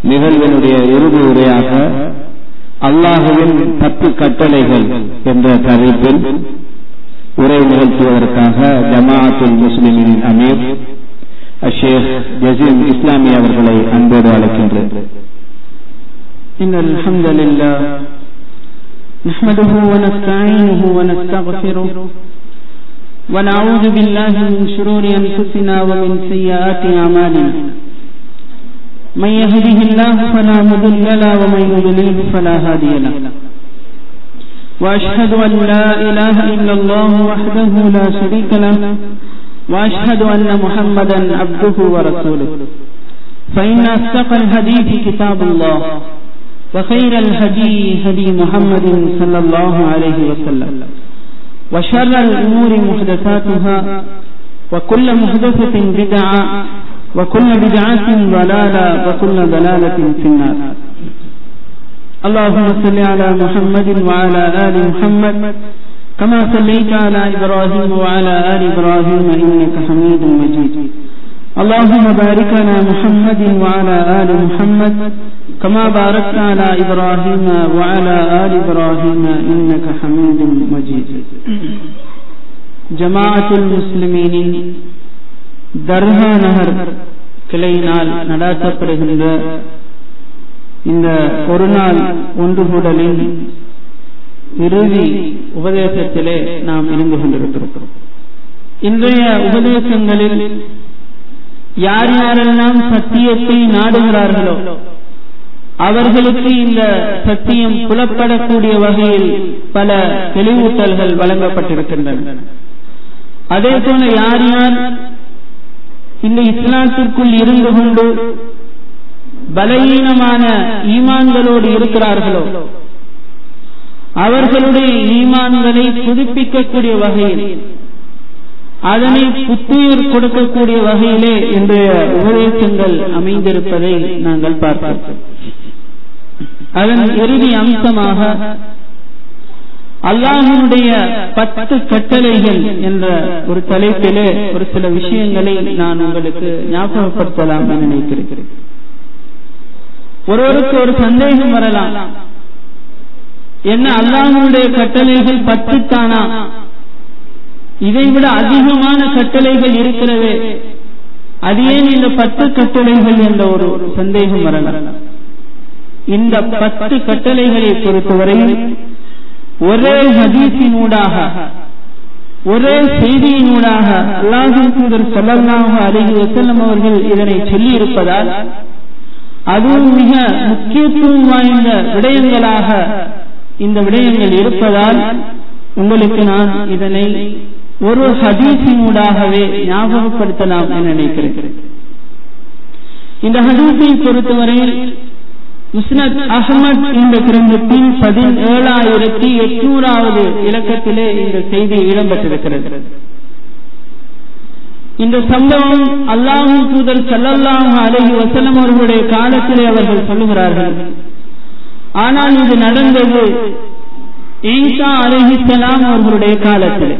நிகழ்வினுடைய இறுதி உரையாக அல்லாஹுவின் பத்து கட்டளைகள் என்ற தலைப்பில் உரை நிகழ்த்துவதற்காக ஜமாஅத்துல் முஸ்லிமின் அமீர் அஷேக் ஜசீம் இஸ்லாமி அவர்களை அன்போடு அழைக்கின்றேன் إن الحمد لله نحمده ونستعينه ونستغفره ونعوذ بالله من شرور أنفسنا ومن سيئات أعمالنا من يهده الله فلا مضل له ومن يضلل فلا هادي له وأشهد أن لا إله إلا الله وحده لا شريك له وأشهد أن محمدا عبده ورسوله فإن أصدق الحديث كتاب الله وخير الهدي هدي محمد صلى الله عليه وسلم وشر الأمور محدثاتها وكل محدثة بدعة وكل بدعة ضلالة وكل ضلالة في النار اللهم صل على محمد وعلى آل محمد كما صليت على إبراهيم وعلى آل إبراهيم إنك حميد مجيد اللهم بارك على محمد وعلى آل محمد كما باركت على إبراهيم وعلى آل إبراهيم إنك حميد مجيد جماعة المسلمين தர்ஹா நகர் கிளையினால் நடாத்தப்படுகின்ற இந்த ஒரு நாள் ஒன்றுகூடலின் இறுதி உபதேசத்திலே நாம் இருந்து கொண்டிருக்கிறோம் இன்றைய உபதேசங்களில் யார் யாரெல்லாம் சத்தியத்தை நாடுகிறார்களோ அவர்களுக்கு இந்த சத்தியம் புலப்படக்கூடிய வகையில் பல தெளிவூட்டல்கள் வழங்கப்பட்டிருக்கின்றன அதே போல யார் யார் இந்த இஸ்லாத்திற்குள் இருந்து கொண்டு பலவீனமான ஈமான்களோடு இருக்கிறார்களோ அவர்களுடைய ஈமான்களை புதுப்பிக்கக்கூடிய வகையில் அதனை புத்துயிர் கொடுக்கக்கூடிய வகையிலே இன்றைய உபதேசங்கள் அமைந்திருப்பதை நாங்கள் பார்க்கிறோம் அதன் இறுதி அம்சமாக அல்லாஹனுடைய பத்து கட்டளைகள் என்ற ஒரு தலைப்பிலே ஒரு சில விஷயங்களை நான் உங்களுக்கு ஞாபகப்படுத்தலாம் என நினைக்கிறேன் ஒருவருக்கு ஒரு சந்தேகம் வரலாம் என்ன அல்லாஹனுடைய கட்டளைகள் பத்து தானா இதைவிட அதிகமான கட்டளைகள் இருக்கிறது அது ஏன் இந்த பத்து கட்டளைகள் என்ற ஒரு சந்தேகம் வரலாம் இந்த பத்து கட்டளைகளை பொறுத்தவரையில் ஒரே ஹதீஸினூடாக ஒரே செய்தியினூடாக அல்லாஹின் தூதர் சொல்லல்லாக அழகி வசல்லம் அவர்கள் இதனை சொல்லி இருப்பதால் அதுவும் மிக முக்கியத்துவம் வாய்ந்த விடயங்களாக இந்த விடயங்கள் இருப்பதால் உங்களுக்கு நான் இதனை ஒரு ஹதீஸினூடாகவே ஞாபகப்படுத்தலாம் என நினைக்கிறேன் இந்த ஹதீஸை பொறுத்தவரையில் முஸ்னத் அஹமத் என்ற கிரந்தத்தின் பதினேழாயிரத்தி எட்நூறாவது இலக்கத்திலே இந்த செய்தி இடம்பெற்றிருக்கிறது இந்த சம்பவம் அல்லாஹு தூதர் சல்லல்லாஹு அலஹி வசலம் அவர்களுடைய காலத்திலே அவர்கள் சொல்லுகிறார்கள் ஆனால் இது நடந்தது ஈசா அலஹிசலாம் அவர்களுடைய காலத்தில்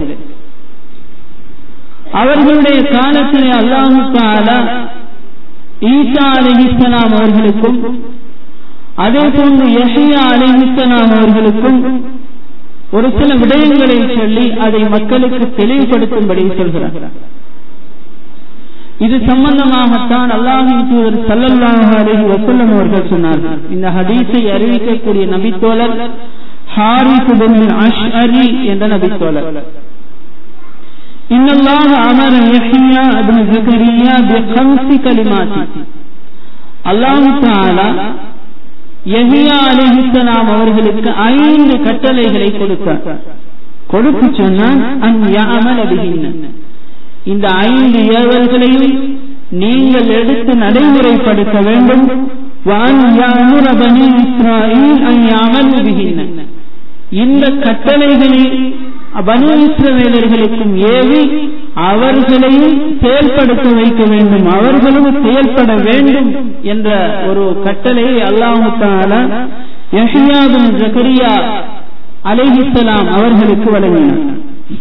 அவர்களுடைய காலத்திலே அல்லாஹு தாலா ஈசா அலஹிசலாம் அவர்களுக்கும் அதே போன்று யஹியா அலிஹிசலாம் அவர்களுக்கும் ஒரு சில விடயங்களை சொல்லி அதை மக்களுக்கு தெளிவுபடுத்தும்படி சொல்கிறார் இது சம்பந்தமாகத்தான் அல்லாஹின் தூதர் சல்லல்லாஹு அலைஹி வஸல்லம் அவர்கள் சொன்னார்கள் இந்த ஹதீஸை அறிவிக்கக்கூடிய நபித்தோழர் ஹாரிஸ் பின் அஷ்அரி என்ற நபித்தோழர் இன்னல்லாஹ அமர யஹ்யா இப்னு ஜக்கரியா பிகம்சி கலிமாத் அல்லாஹ் தஆலா யஹியா அலைஹிஸ்ஸலாம் அவர்களுக்கு ஐந்து கட்டளைகளை கொடுத்தார் கொடுத்து சொன்னான் அன் யஅமல பிஹின்ன இந்த ஐந்து ஏவல்களையும் நீங்கள் எடுத்து நடைமுறைப்படுத்த வேண்டும் இந்த கட்டளைகளை பனு இஸ்ரவேலர்களுக்கும் ஏவி அவர்களையும் செயல்படுத்த வைக்க வேண்டும் அவர்களும் செயல்பட வேண்டும் என்ற ஒரு கட்டளையை அல்லாஹு தாலா யஹியாபின் ஜக்கரியா அலைஹிஸ்ஸலாம் அவர்களுக்கு வழங்கினார்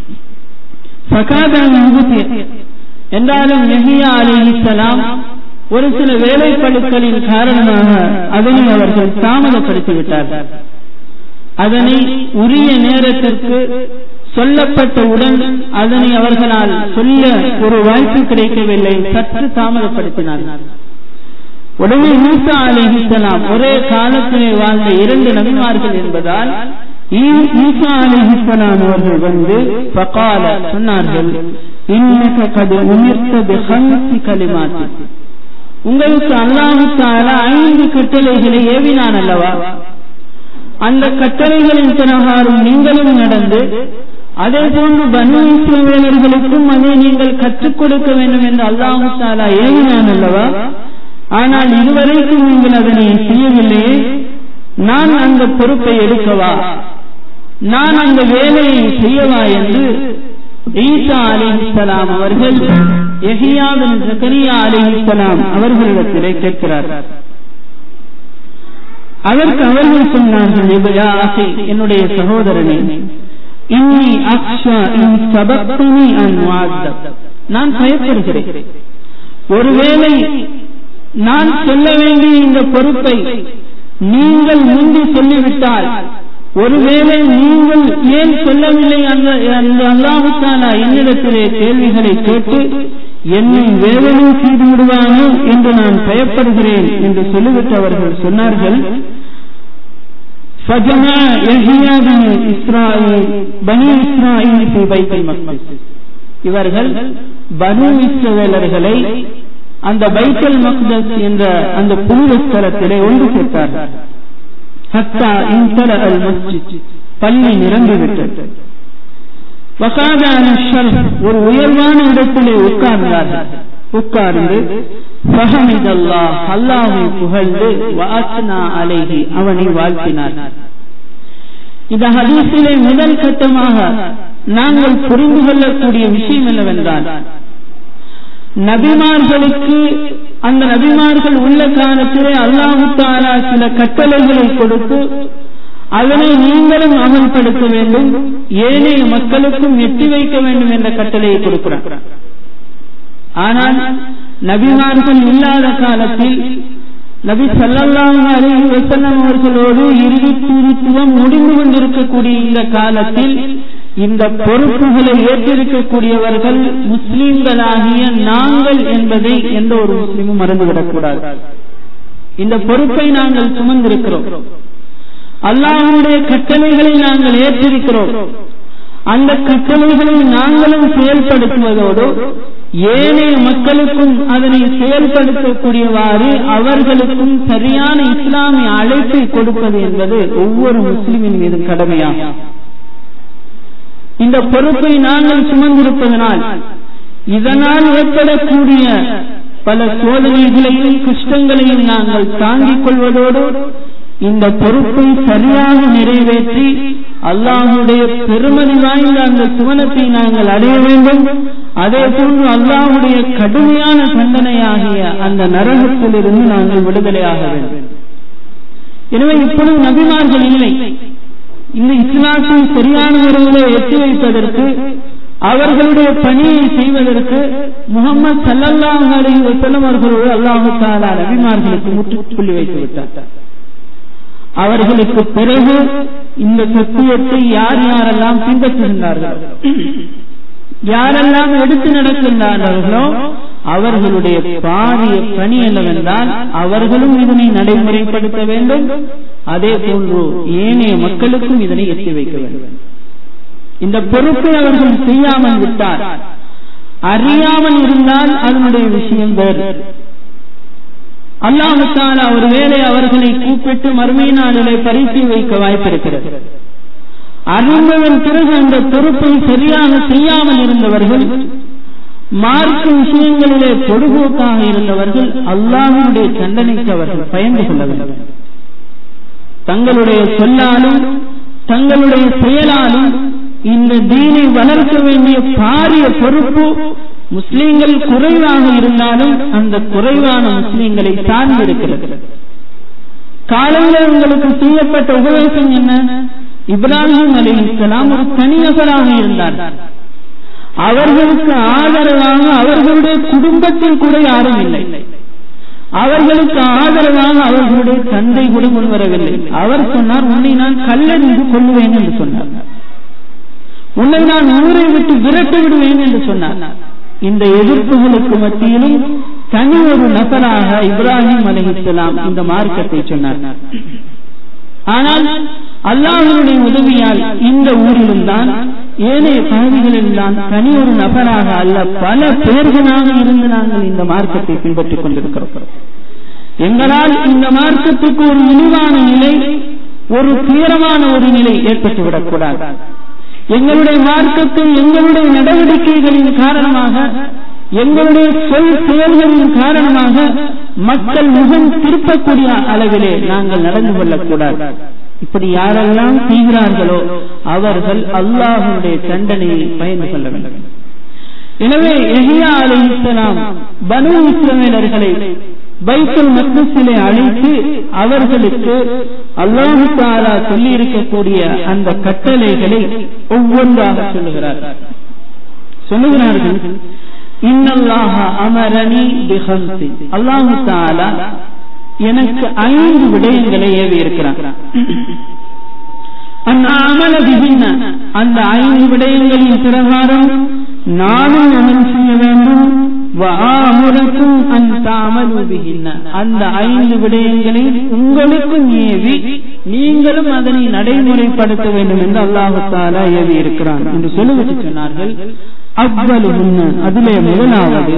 ஃபகாதன் என்றாலும் நெஹியா அலிஹிசலாம் ஒரு சில வேலைப்பழுக்களின் காரணமாக அதனை அவர்கள் தாமதப்படுத்திவிட்டார்கள் அதனை உரிய நேரத்திற்கு சொல்லப்பட்டவுடன் அதனை அவர்களால் சொல்ல ஒரு வாய்ப்பு கிடைக்கவில்லை சற்று தாமதப்படுத்தினார்கள் உடனே மூசா அலிஹிசலாம் ஒரே காலத்திலே வாழ்ந்த இரண்டு நபிமார்கள் என்பதால் ஈசா அலிஹிசலாம் அவர்கள் வந்து பகால சொன்னார்கள் இன்னக கது உமிர்த்த பிஹம்சி கலிமாத்தி உங்களுக்கு அல்லாஹு தாலா ஐந்து கட்டளைகளை ஏவினான் அல்லவா அந்த கட்டளைகளின் பிரகாரம் நீங்களும் நடந்து அதே போன்று பனு இஸ்ரவேலர்களுக்கும் அதை நீங்கள் கற்றுக் கொடுக்க வேண்டும் என்று அல்லாஹு தாலா ஏவினான் அல்லவா ஆனால் இதுவரைக்கும் நீங்கள் அதனை செய்யவில்லையே நான் அந்த பொறுப்பை எடுக்கவா நான் அந்த வேலையை செய்யவா என்று ஈசா அலிஹிசலாம் அவர்கள் எஹியாவின் ஜக்கரியா அலிஹிசலாம் அவர்களிடத்திலே கேட்கிறார்கள் அதற்கு அவர்கள் சொன்னார்கள் என்னுடைய சகோதரனே இன்னி அக்ஷா இன் சபக்துனி அன் நான் பயப்படுகிறேன் ஒருவேளை நான் சொல்ல வேண்டிய இந்த பொறுப்பை நீங்கள் முந்தி சொல்லிவிட்டால் ஒருவேளை நீங்கள் ஏன் சொல்லவில்லை அந்த அந்த அல்லாஹுத்தாலா என்னிடத்திலே கேள்விகளை கேட்டு என்னை வேதனை செய்து விடுவானோ என்று நான் பயப்படுகிறேன் என்று சொல்லிவிட்டு அவர்கள் சொன்னார்கள் فجمع يحيى بن إسرائيل بني إسرائيل في بيت المقدس இவர்கள் பனு இஸ்ரவேலர்களை அந்த பைத்தல் மக்தஸ் என்ற அந்த புனித ஸ்தலத்திலே ஒன்று சேர்த்தார்கள் ஹத்தா இன்தல அல் மஸ்ஜித் பள்ளி நிரம்பிவிட்டது வகாதான ஒரு உயர்வான இடத்திலே உட்கார்ந்தார்கள் உட்கார்ந்து ஃபஹமிதல்லா அல்லாஹை புகழ்ந்து வாத்னா அலைஹி அவனை வாழ்த்தினார் இந்த ஹதீஸிலே முதல் கட்டமாக நாங்கள் புரிந்து கொள்ளக்கூடிய விஷயம் என்னவென்றால் நபிமார்களுக்கு அந்த நபிமார்கள் உள்ள காலத்திலே அல்லாஹு தாலா சில கட்டளைகளை கொடுத்து அதனை நீங்களும் அமல்படுத்த வேண்டும் ஏனைய மக்களுக்கும் எட்டி வைக்க வேண்டும் என்ற கட்டளையை கொடுக்கிறார் ஆனால் நபிமார்கள் இல்லாத காலத்தில் நபி சல்லல்லாஹு அலைஹி வஸல்லம் அவர்களோடு இறுதி தூதுத்துவம் முடிந்து கொண்டிருக்கக்கூடிய இந்த காலத்தில் இந்த பொறுப்புகளை ஏற்றிருக்கக்கூடியவர்கள் முஸ்லிம்களாகிய நாங்கள் என்பதை எந்த ஒரு முஸ்லிமும் மறந்துவிடக்கூடாது இந்த பொறுப்பை நாங்கள் சுமந்திருக்கிறோம் அல்லாஹுடைய கட்டளைகளை நாங்கள் ஏற்றிருக்கிறோம் அந்த கட்டளைகளை நாங்களும் செயல்படுத்துவதோடு ஏனைய மக்களுக்கும் அதனை செயல்படுத்தக்கூடியவாறு அவர்களுக்கும் சரியான இஸ்லாமிய அழைப்பை கொடுப்பது என்பது ஒவ்வொரு முஸ்லிமின் மீது கடமையாகும் இந்த பொறுப்பை நாங்கள் சுமந்திருப்பதனால் இதனால் ஏற்படக்கூடிய பல சோதனைகளையும் கஷ்டங்களையும் நாங்கள் தாங்கிக் கொள்வதோடு இந்த பொறுப்பை சரியாக நிறைவேற்றி அல்லாஹுடைய பெருமதி வாய்ந்த அந்த சுவனத்தை நாங்கள் அடைய வேண்டும் அதே போன்று அல்லாஹுடைய கடுமையான தண்டனையாகிய அந்த நரகத்திலிருந்து நாங்கள் விடுதலையாக வேண்டும் எனவே இப்பொழுது நபிமார்கள் இல்லை இந்த இஸ்லாத்தை சரியான முறையிலே எட்டி வைப்பதற்கு அவர்களுடைய பணியை செய்வதற்கு முகமது சல்லல்லாஹு அலைஹி வஸல்லம் அவர்களோடு அல்லாஹு தாலா நபிமார்களுக்கு முற்றுப்புள்ளி வைத்து விட்டார் அவர்களுக்கு பிறகு இந்த சத்தியத்தை யார் யாரெல்லாம் பின்பற்றுகின்றார்கள் யாரெல்லாம் எடுத்து நடக்கின்றார்களோ அவர்களுடைய பாரிய பணி என்னவென்றால் அவர்களும் இதனை நடைமுறைப்படுத்த வேண்டும் அதே போன்று ஏனைய மக்களுக்கும் இதனை எத்தி வைக்க வேண்டும் இந்த பொறுப்பை அவர்கள் செய்யாமல் விட்டார் அறியாமல் இருந்தால் அதனுடைய விஷயம் வேறு அல்லாஹால ஒருவேளை அவர்களை கூப்பிட்டு மறுமை நாளிலே பரிசு வைக்க வாய்ப்பிருக்கிறது அறிந்ததன் பிறகு அந்த பொறுப்பை சரியாக செய்யாமல் இருந்தவர்கள் மார்க்க விஷயங்களிலே பொடுபோக்காக இருந்தவர்கள் அல்லாஹனுடைய தண்டனைக்கு அவர்கள் பயந்து கொள்ள வேண்டும் தங்களுடைய சொல்லாலும் தங்களுடைய செயலாலும் இந்த தீனை வளர்க்க வேண்டிய பாரிய பொறுப்பு முஸ்லீம்கள் குறைவாக இருந்தாலும் அந்த குறைவான முஸ்லீம்களை சார்ந்திருக்கிறது காலையில் உங்களுக்கு செய்யப்பட்ட உபதேசம் என்ன இப்ராஹிம் அலி இஸ்லாம் ஒரு தனிநபராக இருந்தார் அவர்களுக்கு ஆதரவாக அவர்களுடைய குடும்பத்தில் கூட யாரும் இல்லை அவர்களுக்கு ஆதரவாக அவர்களுடைய தந்தை கூட முன்வரவில்லை அவர் சொன்னார் உன்னை நான் கல்லறிந்து கொள்ளுவேன் என்று சொன்னார் உன்னை நான் ஊரை விட்டு விரட்டி விடுவேன் என்று சொன்னார் இந்த எதிர்ப்புகளுக்கு மத்தியிலும் தனி ஒரு நபராக இப்ராஹிம் அலிஹிஸ்லாம் இந்த மார்க்கத்தை சொன்னார் ஆனால் அல்லாஹனுடைய உதவியால் இந்த ஊரிலும் தான் ஏனைய பகுதிகளில் தான் தனி ஒரு நபராக அல்ல பல பேர்களாக இருந்து நாங்கள் இந்த மார்க்கத்தை பின்பற்றிக் கொண்டிருக்கிறோம் எங்களால் இந்த மார்க்கத்துக்கு ஒரு இழிவான நிலை ஒரு தீரமான ஒரு நிலை ஏற்பட்டுவிடக் கூடாது எங்களுடைய மார்க்கத்தில் எங்களுடைய நடவடிக்கைகளின் காரணமாக எங்களுடைய சொல் செயல்களின் காரணமாக மக்கள் முகம் திருப்பக்கூடிய அளவிலே நாங்கள் நடந்து கொள்ளக்கூடாது இப்படி யாரெல்லாம் செய்கிறார்களோ அவர்கள் அல்லாஹனுடைய தண்டனையை பயந்து கொள்ள வேண்டும் எனவே எஹியா அலி இஸ்லாம் பனு இஸ்ரவேலர்களை பைத்தல் மக்னஸிலே அழைத்து அவர்களுக்கு அல்லாஹு தாலா சொல்லி இருக்கக்கூடிய அந்த கட்டளைகளை ஒவ்வொன்றாக சொல்லுகிறார் சொல்லுகிறார்கள் இன்னல்லாஹ அமரணி பிஹம்சி அல்லாஹு தாலா எனக்கு ஐந்து விடயங்களை ஏவி இருக்கிறான் அமல பிகின்ன அந்த ஐந்து விடயங்களின் பிரகாரம் நானும் அமல் செய்ய வேண்டும் வாமுரக்கும் அந்த அமலுபிகின்ன அந்த ஐந்து விடயங்களை உங்களுக்கும் ஏவி நீங்களும் அதனை நடைமுறைப்படுத்த வேண்டும் என்று அல்லாஹு தாலா ஏவி இருக்கிறான் என்று சொல்லிவிட்டு சொன்னார்கள் அவ்வளவு அதிலே முதலாவது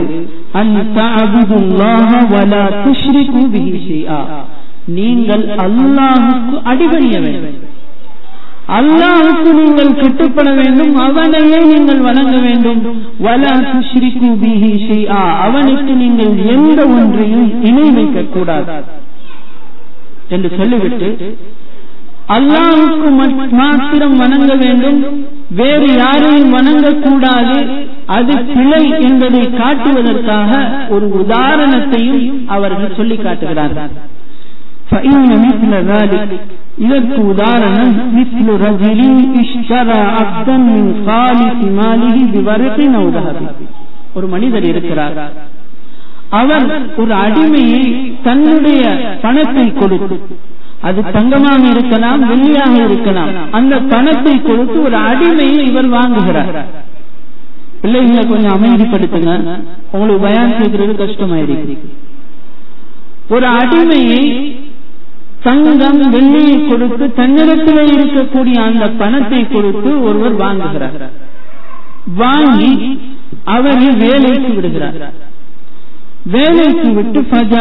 நீங்கள் அல்லாஹுக்கு அடிபணிய வேண்டும் அல்லாஹுக்கு நீங்கள் கட்டுப்பட வேண்டும் அவனையே நீங்கள் வணங்க வேண்டும் வலா துஷ்ரிகு பிஹி ஷைஆ அவனுக்கு நீங்கள் எந்த ஒன்றையும் இணை வைக்க கூடாது என்று சொல்லிவிட்டு அல்லாஹுக்கு மாத்திரம் வணங்க வேண்டும் வேறு யாரையும் வணங்கக்கூடாது அது பிழை என்பதை காட்டுவதற்காக ஒரு உதாரணத்தையும் அவர்கள் சொல்லி காட்டுகிறார்கள் இதற்கு உதாரணம் மிஸ்லு ரஜிலின் இஷ்டரா அப்தன் மின் காலிசி மாலிகி விவரத்தை நௌதாபி ஒரு மனிதர் இருக்கிறார் அவர் ஒரு அடிமையை தன்னுடைய பணத்தை கொடுத்து அது தங்கமாக இருக்கலாம் வெள்ளியாக இருக்கலாம் அந்த பணத்தை கொடுத்து ஒரு அடிமையை இவர் வாங்குகிறார் பிள்ளைகளை கொஞ்சம் அமைதிப்படுத்துங்க உங்களுக்கு பயான் செய்கிறது கஷ்டமாயிருக்கு ஒரு அடிமையை தங்கம் வெள்ளியை கொடுத்து தன்னிடத்திலே இருக்கக்கூடிய அந்த பணத்தை கொடுத்து ஒருவர் வாங்குகிறார் வாங்கி அவரை வேலைக்கு விடுகிறார் வேலைக்கு விட்டு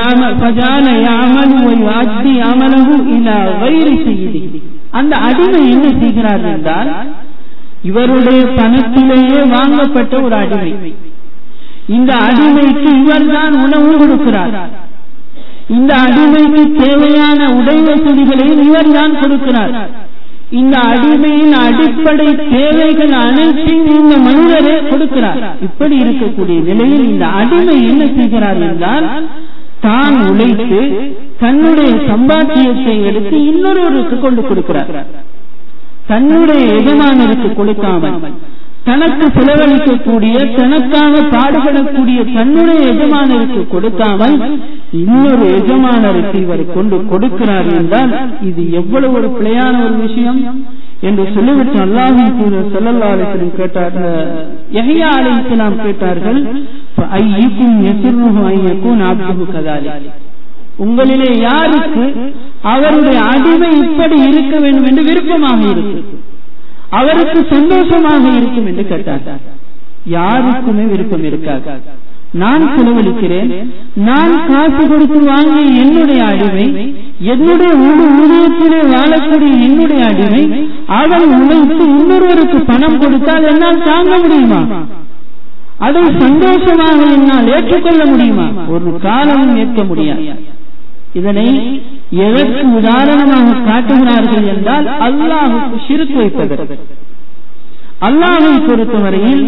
அந்த அடிமை என்ன செய்கிறார் என்றால் இவருடைய பணத்திலேயே வாங்கப்பட்ட ஒரு அடிமை இந்த அடிமைக்கு இவர்தான் உணவு கொடுக்கிறார் இந்த அடிமைக்கு தேவையான உடை வசதிகளையும் இவர்தான் கொடுக்கிறார் இந்த அடிமையின் அடிப்படை தேவைகள் அனைத்தையும் இந்த மனிதரே கொடுக்கிறார் இப்படி இருக்கக்கூடிய நிலையில் இந்த அடிமை என்ன செய்கிறார் என்றால் தான் உழைத்து தன்னுடைய சம்பாத்தியத்தை எடுத்து இன்னொருவருக்கு கொண்டு கொடுக்கிறார் தன்னுடைய எஜமானருக்கு கொடுக்காமல் தனக்கு செலவழிக்கக்கூடிய தனக்காக பாடுபடக்கூடிய தன்னுடைய எஜமானருக்கு கொடுக்காமல் இன்னொரு எஜமானருக்கு இவர் கொண்டு கொடுக்கிறார் என்றால் இது எவ்வளவு ஒரு பிழையான ஒரு விஷயம் என்று சொல்லிவிட்டு அல்லாஹின் தூதர் ஸல்லல்லாஹு அலைஹி வஸல்லம் கேட்டார் யஹ்யா அலைஹிஸ்ஸலாம் கேட்டார்கள் ஐயுக்கும் யசுருஹு அன் யகூன அப்துஹு கதாலிக் உங்களிலே யாருக்கு அவருடைய அடிமை இப்படி இருக்க வேண்டும் என்று விருப்பமாக இருக்கு அவருக்கு சந்தோஷமாக இருக்கும் என்று கேட்டார் யாருக்குமே விருப்பம் இருக்காது நான் செலவழிக்கிறேன் நான் காசு கொடுத்து வாங்கிய என்னுடைய அடிமை என்னுடைய முழு ஊதியத்திலே வாழக்கூடிய என்னுடைய அடிமை அவன் உழைத்து இன்னொருவருக்கு பணம் கொடுத்தால் என்னால் தாங்க முடியுமா அதை சந்தோஷமாக என்னால் ஏற்றுக்கொள்ள முடியுமா ஒரு காலமும் ஏற்க முடியாது இதனை எதற்கு உதாரணமாக காட்டுகிறார்கள் என்றால் அல்லாஹுக்கு சிறுக்கு வைப்பதற்கு அல்லாஹை பொறுத்தவரையில்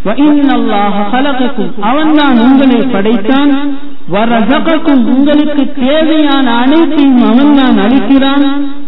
அவன் தான் உங்களை படைத்தான் வரதகக்கும் உங்களுக்கு தேவையான அனைத்தையும் அவன் தான் அளிக்கிறான்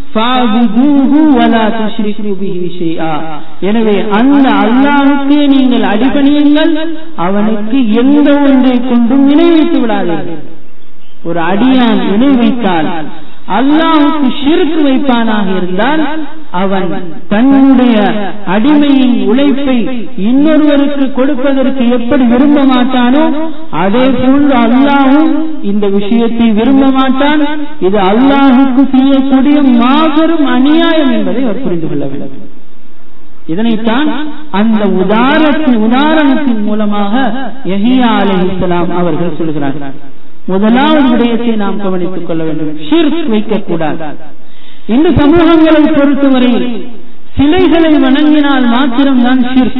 எனவே அந்த அல்லாஹுக்கே நீங்கள் அடிபணியுங்கள் அவனுக்கு எந்த ஒன்றை கொண்டும் நினைவித்து விடாதீர்கள் ஒரு அடியான் இணை வைத்தால் அல்லாஹுக்கு ஷிர்க் வைப்பானாக இருந்தால் அவன் தன்னுடைய அடிமையின் உழைப்பை இன்னொருவருக்கு கொடுப்பதற்கு எப்படி விரும்ப மாட்டானோ அதே போன்று அல்லாஹும் இந்த விஷயத்தை விரும்ப மாட்டான் இது அல்லாஹுக்கு செய்யக்கூடிய மாபெரும் அநியாயம் என்பதை அவர் புரிந்து கொள்ள வேண்டும் இதனைத்தான் அந்த உதாரணத்தின் உதாரணத்தின் மூலமாக எஹியா அலி இஸ்லாம் அவர்கள் சொல்கிறார்கள் முதலாவது விடயத்தை நாம் கவனித்துக் கொள்ள வேண்டும் ஷிர்க் வைக்கக்கூடாது இந்த சமூகங்களை பொறுத்தவரையில் சிலைகளை வணங்கினால் மாத்திரம்தான் ஷிர்க்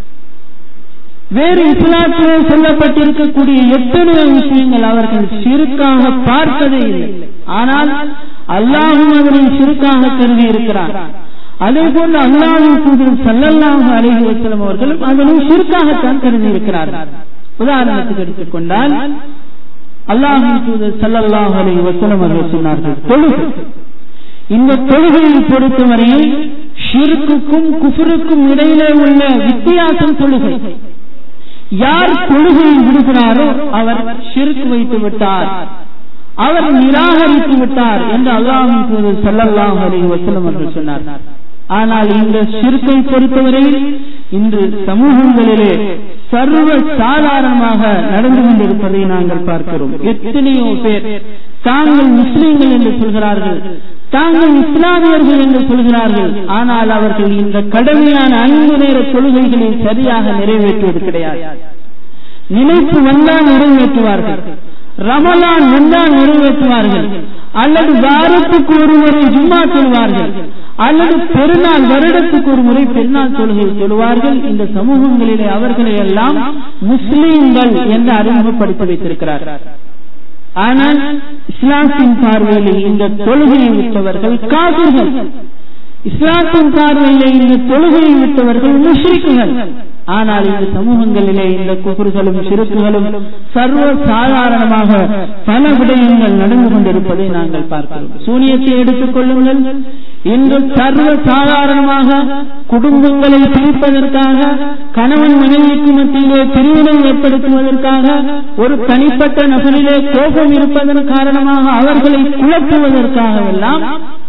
வேறு இஸ்லாத்திலே சொல்லப்பட்டிருக்கக்கூடிய எத்தனையோ விஷயங்கள் அவர்கள் சிறுக்காக பார்ப்பதே இல்லை ஆனால் அல்லாஹும் அதனை சிறுக்காக கருதி இருக்கிறார் அதே போன்று அல்லாஹின் தூதர் சல்லல்லாஹு அலைஹி வஸல்லம் அவர்களும் அதனை சிறுக்காகத்தான் கருதி இருக்கிறார்கள் உதாரணத்துக்கு எடுத்துக்கொண்டால் அல்லாஹின் தூதர் சல்லல்லாஹு அலைஹி வஸல்லம் அவர்கள் சொன்னார்கள் தொழுகை இந்த தொழுகையை பொறுத்தவரையில் ஷிர்க்குக்கும் குஃபருக்கும் இடையிலே உள்ள வித்தியாசம் தொழுகை யார் தொழுகையை விடுகிறாரோ அவர் ஷிர்க் வைத்து விட்டார் அவர் நிராகரித்து விட்டார் என்று அல்லாஹின் தூதர் சல்லல்லாஹு அலைஹி வஸல்லம் அவர்கள் சொன்னார் ஆனால் இந்த ஷிர்கை பொறுத்தவரையில் இன்று சமூகங்களிலே சர்வ சாதாரணமாக நடந்து கொண்டிருப்பதை நாங்கள் பார்க்கிறோம் எத்தனையோ பேர் தாங்கள் முஸ்லீம்கள் என்று சொல்கிறார்கள் தாங்கள் இஸ்லாமியர்கள் என்று சொல்கிறார்கள் ஆனால் அவர்கள் இந்த கடமையான ஐந்து நேர தொழுகைகளை சரியாக நிறைவேற்றுவது கிடையாது நினைப்பு வந்தால் நிறைவேற்றுவார்கள் ரமலான் வந்தால் நிறைவேற்றுவார்கள் அல்லது வாரத்துக்கு ஒரு முறை ஜும்மா சொல்வார்கள் அல்லது பெருநாள் வருடத்துக்கு ஒரு முறை பெருநாள் தொழுகை சொல்வார்கள் இந்த சமூகங்களிலே அவர்களை எல்லாம் முஸ்லீம்கள் என்று அறிமுகப்படுத்தி வைத்திருக்கிறார்கள் ஆனால் இஸ்லாத்தின் பார்வையில் இந்த தொழுகையை விட்டவர்கள் காதுகள் இஸ்லாத்தின் பார்வையிலே இந்த தொழுகையை விட்டவர்கள் முஷ்ரிக்குகள் ஆனால் இந்த சமூகங்களிலே இந்த குகுர்களும் சிறுக்குகளும் சர்வ சாதாரணமாக பல விடயங்கள் நடந்து கொண்டிருப்பதை நாங்கள் பார்க்கிறோம் சூனியத்தை எடுத்துக் கொள்ளுங்கள் இன்று சர்வ சாதாரணமாக குடும்பங்களை பிரிப்பதற்காக கணவன் மனைவிக்கு மத்தியிலே பிரிவினை ஏற்படுத்துவதற்காக ஒரு தனிப்பட்ட நபரிலே கோபம் இருப்பதன் காரணமாக அவர்களை குழப்புவதற்காக எல்லாம்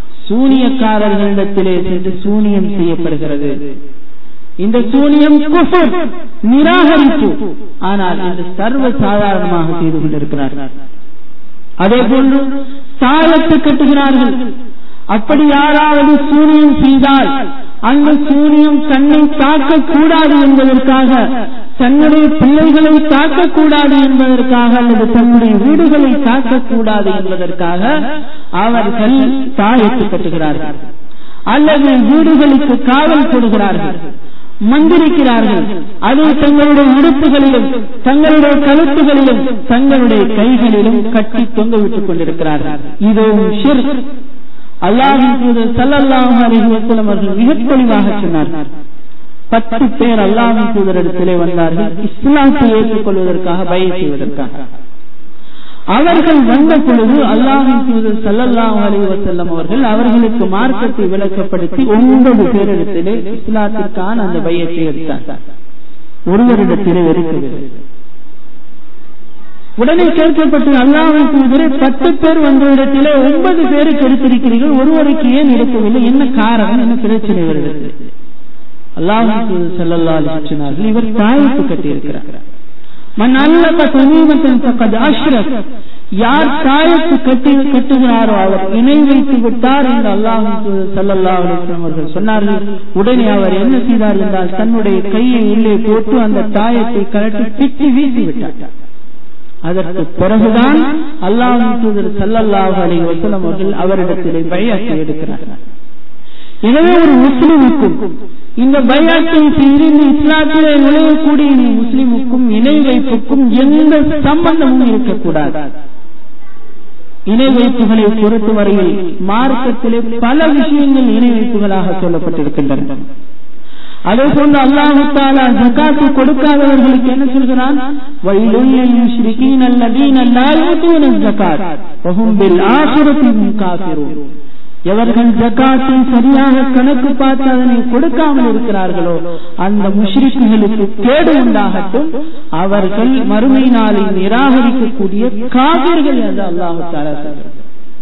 சூனியக்காரர்களிடத்திலே சென்று சூனியம் செய்யப்படுகிறது இந்த சூனியம் குஃபர் நிராகரிப்பு ஆனால் இது சர்வ சாதாரணமாக செய்து கொண்டிருக்கிறார்கள் அதே போன்று தாளத்து கட்டுகிறார்கள் அப்படி யாராவது சூனியம் செய்தால் அந்த சூனியம் தன்னை தாக்கக்கூடாது என்பதற்காக தன்னுடைய பிள்ளைகளை தாக்கக்கூடாது என்பதற்காக அல்லது தன்னுடைய வீடுகளை தாக்கக்கூடாது என்பதற்காக அவர்கள் தாயத்து கட்டுகிறார்கள் அல்லது வீடுகளுக்கு காவல் போடுகிறார்கள் மந்திரிக்கிறார்கள் அதை தங்களுடைய உடுப்புகளிலும் தங்களுடைய கழுத்துகளிலும் தங்களுடைய கைகளிலும் கட்டி தொங்க விட்டுக் கொண்டிருக்கிறார்கள் இதுவும் ஷிர் அல்லாஹின் தூதர் சல்லல்லாஹு அலைஹி வஸல்லம் அவர்கள் மிக தெளிவாக சொன்னார்கள் பத்து பேர் அல்லாஹின் தூதரிடத்திலே வந்தார்கள் இஸ்லாத்தை ஏற்றுக்கொள்வதற்காக பய செய்வதற்காக அவர்கள் வந்த பொழுது அல்லாஹின் தூதர் சல்லல்லாஹு அலைஹி வஸல்லம் அவர்கள் அவர்களுக்கு மார்க்கத்தை விளக்கப்படுத்தி ஒன்பது பேரிடத்திலே இஸ்லாத்திற்கான அந்த பையத்தை எடுத்தார் ஒருவரிடத்திலே வெறுக்கவில்லை உடனே கேட்கப்பட்டு அல்லாஹின் தூதரே பத்து பேர் வந்த இடத்திலே ஒன்பது பேருக்கு எடுத்திருக்கிறீர்கள் ஒருவருக்கு ஏன் எடுக்கவில்லை என்ன காரணம் என்ன பிரச்சனை வருகிறது அல்லாஹின் தூதர் சல்லல்லா சொன்னார்கள் இவர் தாயத்து கட்டியிருக்கிறார் மன் அல்லக தமீமத்தன் ஃபக்கத் அஷ்ரக் யார் தாயத்து கட்டி கட்டுகிறாரோ அவர் இணை வைத்து விட்டார் என்று அல்லாஹ் சல்லல்லாஹு அலைஹி வஸல்லம் அவர்கள் சொன்னார்கள் உடனே அவர் என்ன செய்தார் என்றால் தன்னுடைய கையை உள்ளே போட்டு அந்த தாயத்தை கலட்டி திட்டி வீசி விட்டார் அதற்கு பிறகுதான் அல்லாஹின் தூதர் சல்லல்லாஹு அலைஹி வஸல்லம் அவர்கள் அவரிடத்திலே பையாற்றி எடுக்கிறார்கள் எனவே ஒரு முஸ்லிமுக்கும் இந்த பயாத்தை செய்து இந்த இஸ்லாத்திலே நுழையக்கூடிய இந்த முஸ்லிமுக்கும் இணை வைப்புக்கும் எந்த சம்பந்தமும் இருக்கக்கூடாது இணை வைப்புகளை பொறுத்தவரையில் மார்க்கத்திலே பல விஷயங்கள் இணை வைப்புகளாக சொல்லப்பட்டிருக்கின்றன அதே போன்று அல்லாஹு தாலா ஜக்காத்து கொடுக்காதவர்களுக்கு என்ன சொல்கிறான் வயலுள்ளில் முஷ்ரிகீன் அல்லதீன் லா யூதூன ஜக்காத் வஹும் பில் ஆখিরাতি ஹும் காஃபிரூன் எவர்கள் ஜக்காத்தை சரியாக கணக்கு பார்த்து அதனை கொடுக்காமல் இருக்கிறார்களோ அந்த முஷ்ரிக்குகளுக்கு கேடு உண்டாகட்டும் அவர்கள் மறுமை நாளை நிராகரிக்கக்கூடிய காவிர்கள் என்று அல்லாஹு தாலா சொல்கிறார்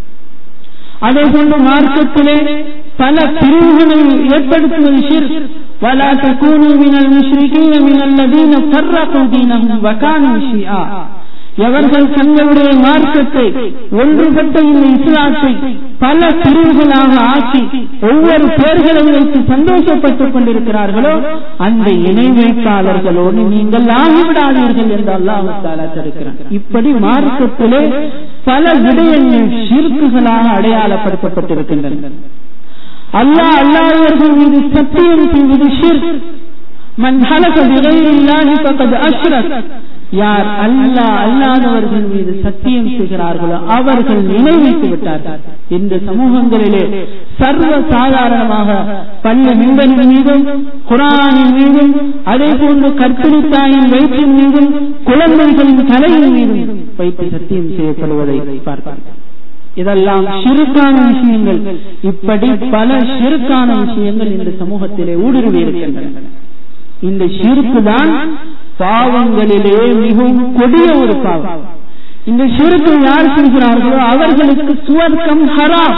அதே போன்று மார்க்கத்திலே பல பிரிவுகளை ஏற்படுத்துவது ஷிர்க் ولا تكونوا من المشركين من الذين فرقوا دينهم وكانوا شيعا எவர்கள் தங்களுடைய மார்க்கத்தை ஒன்றுபட்ட இந்த இஸ்லாத்தை பல பிரிவுகளாக ஆக்கி ஒவ்வொரு பேர்களை வைத்து சந்தோஷப்பட்டுக் கொண்டிருக்கிறார்களோ அந்த இணை வைப்பாளர்களோடு நீங்கள் ஆகிவிடாதீர்கள் என்று அல்லாஹாலா தடுக்கிறார் இப்படி மார்க்கத்திலே பல விடயங்கள் ஷிர்க்குகளாக அடையாளப்படுத்தப்பட்டிருக்கின்றன அல்லாஹ் அல்லாதவர்கள் மீது சத்தியம் செய்வது ஷிர்க் மன் ஹலக பிகைரில்லாஹி ஃபகத் அஷ்ரக் யார் அல்லாஹ் அல்லாதவர்கள் மீது சத்தியம் செய்கிறார்களோ அவர்கள் நினைவைத்து விட்டார்கள் இந்த சமூகங்களிலே சர்வ சாதாரணமாக பல்ல மின்பனின் மீதும் குரானின் மீதும் அதே போன்று கற்பிணி தாயின் வயிற்றின் மீதும் குழந்தைகளின் தலையின் மீதும் வைத்து சத்தியம் செய்யப்படுவதை பார்ப்பார்கள் இதெல்லாம் சிறுக்கான விஷயங்கள் இப்படி பல சிறுக்கான விஷயங்கள் இந்த சமூகத்திலே ஊடுருவி இருக்கின்றன இந்த சிறுக்கு தான் பாவங்களிலே மிகவும் கொடிய ஒரு பாவம் இந்த சிறுக்கு யார் செய்கிறார்களோ அவர்களுக்கு சுவர்க்கம் ஹராம்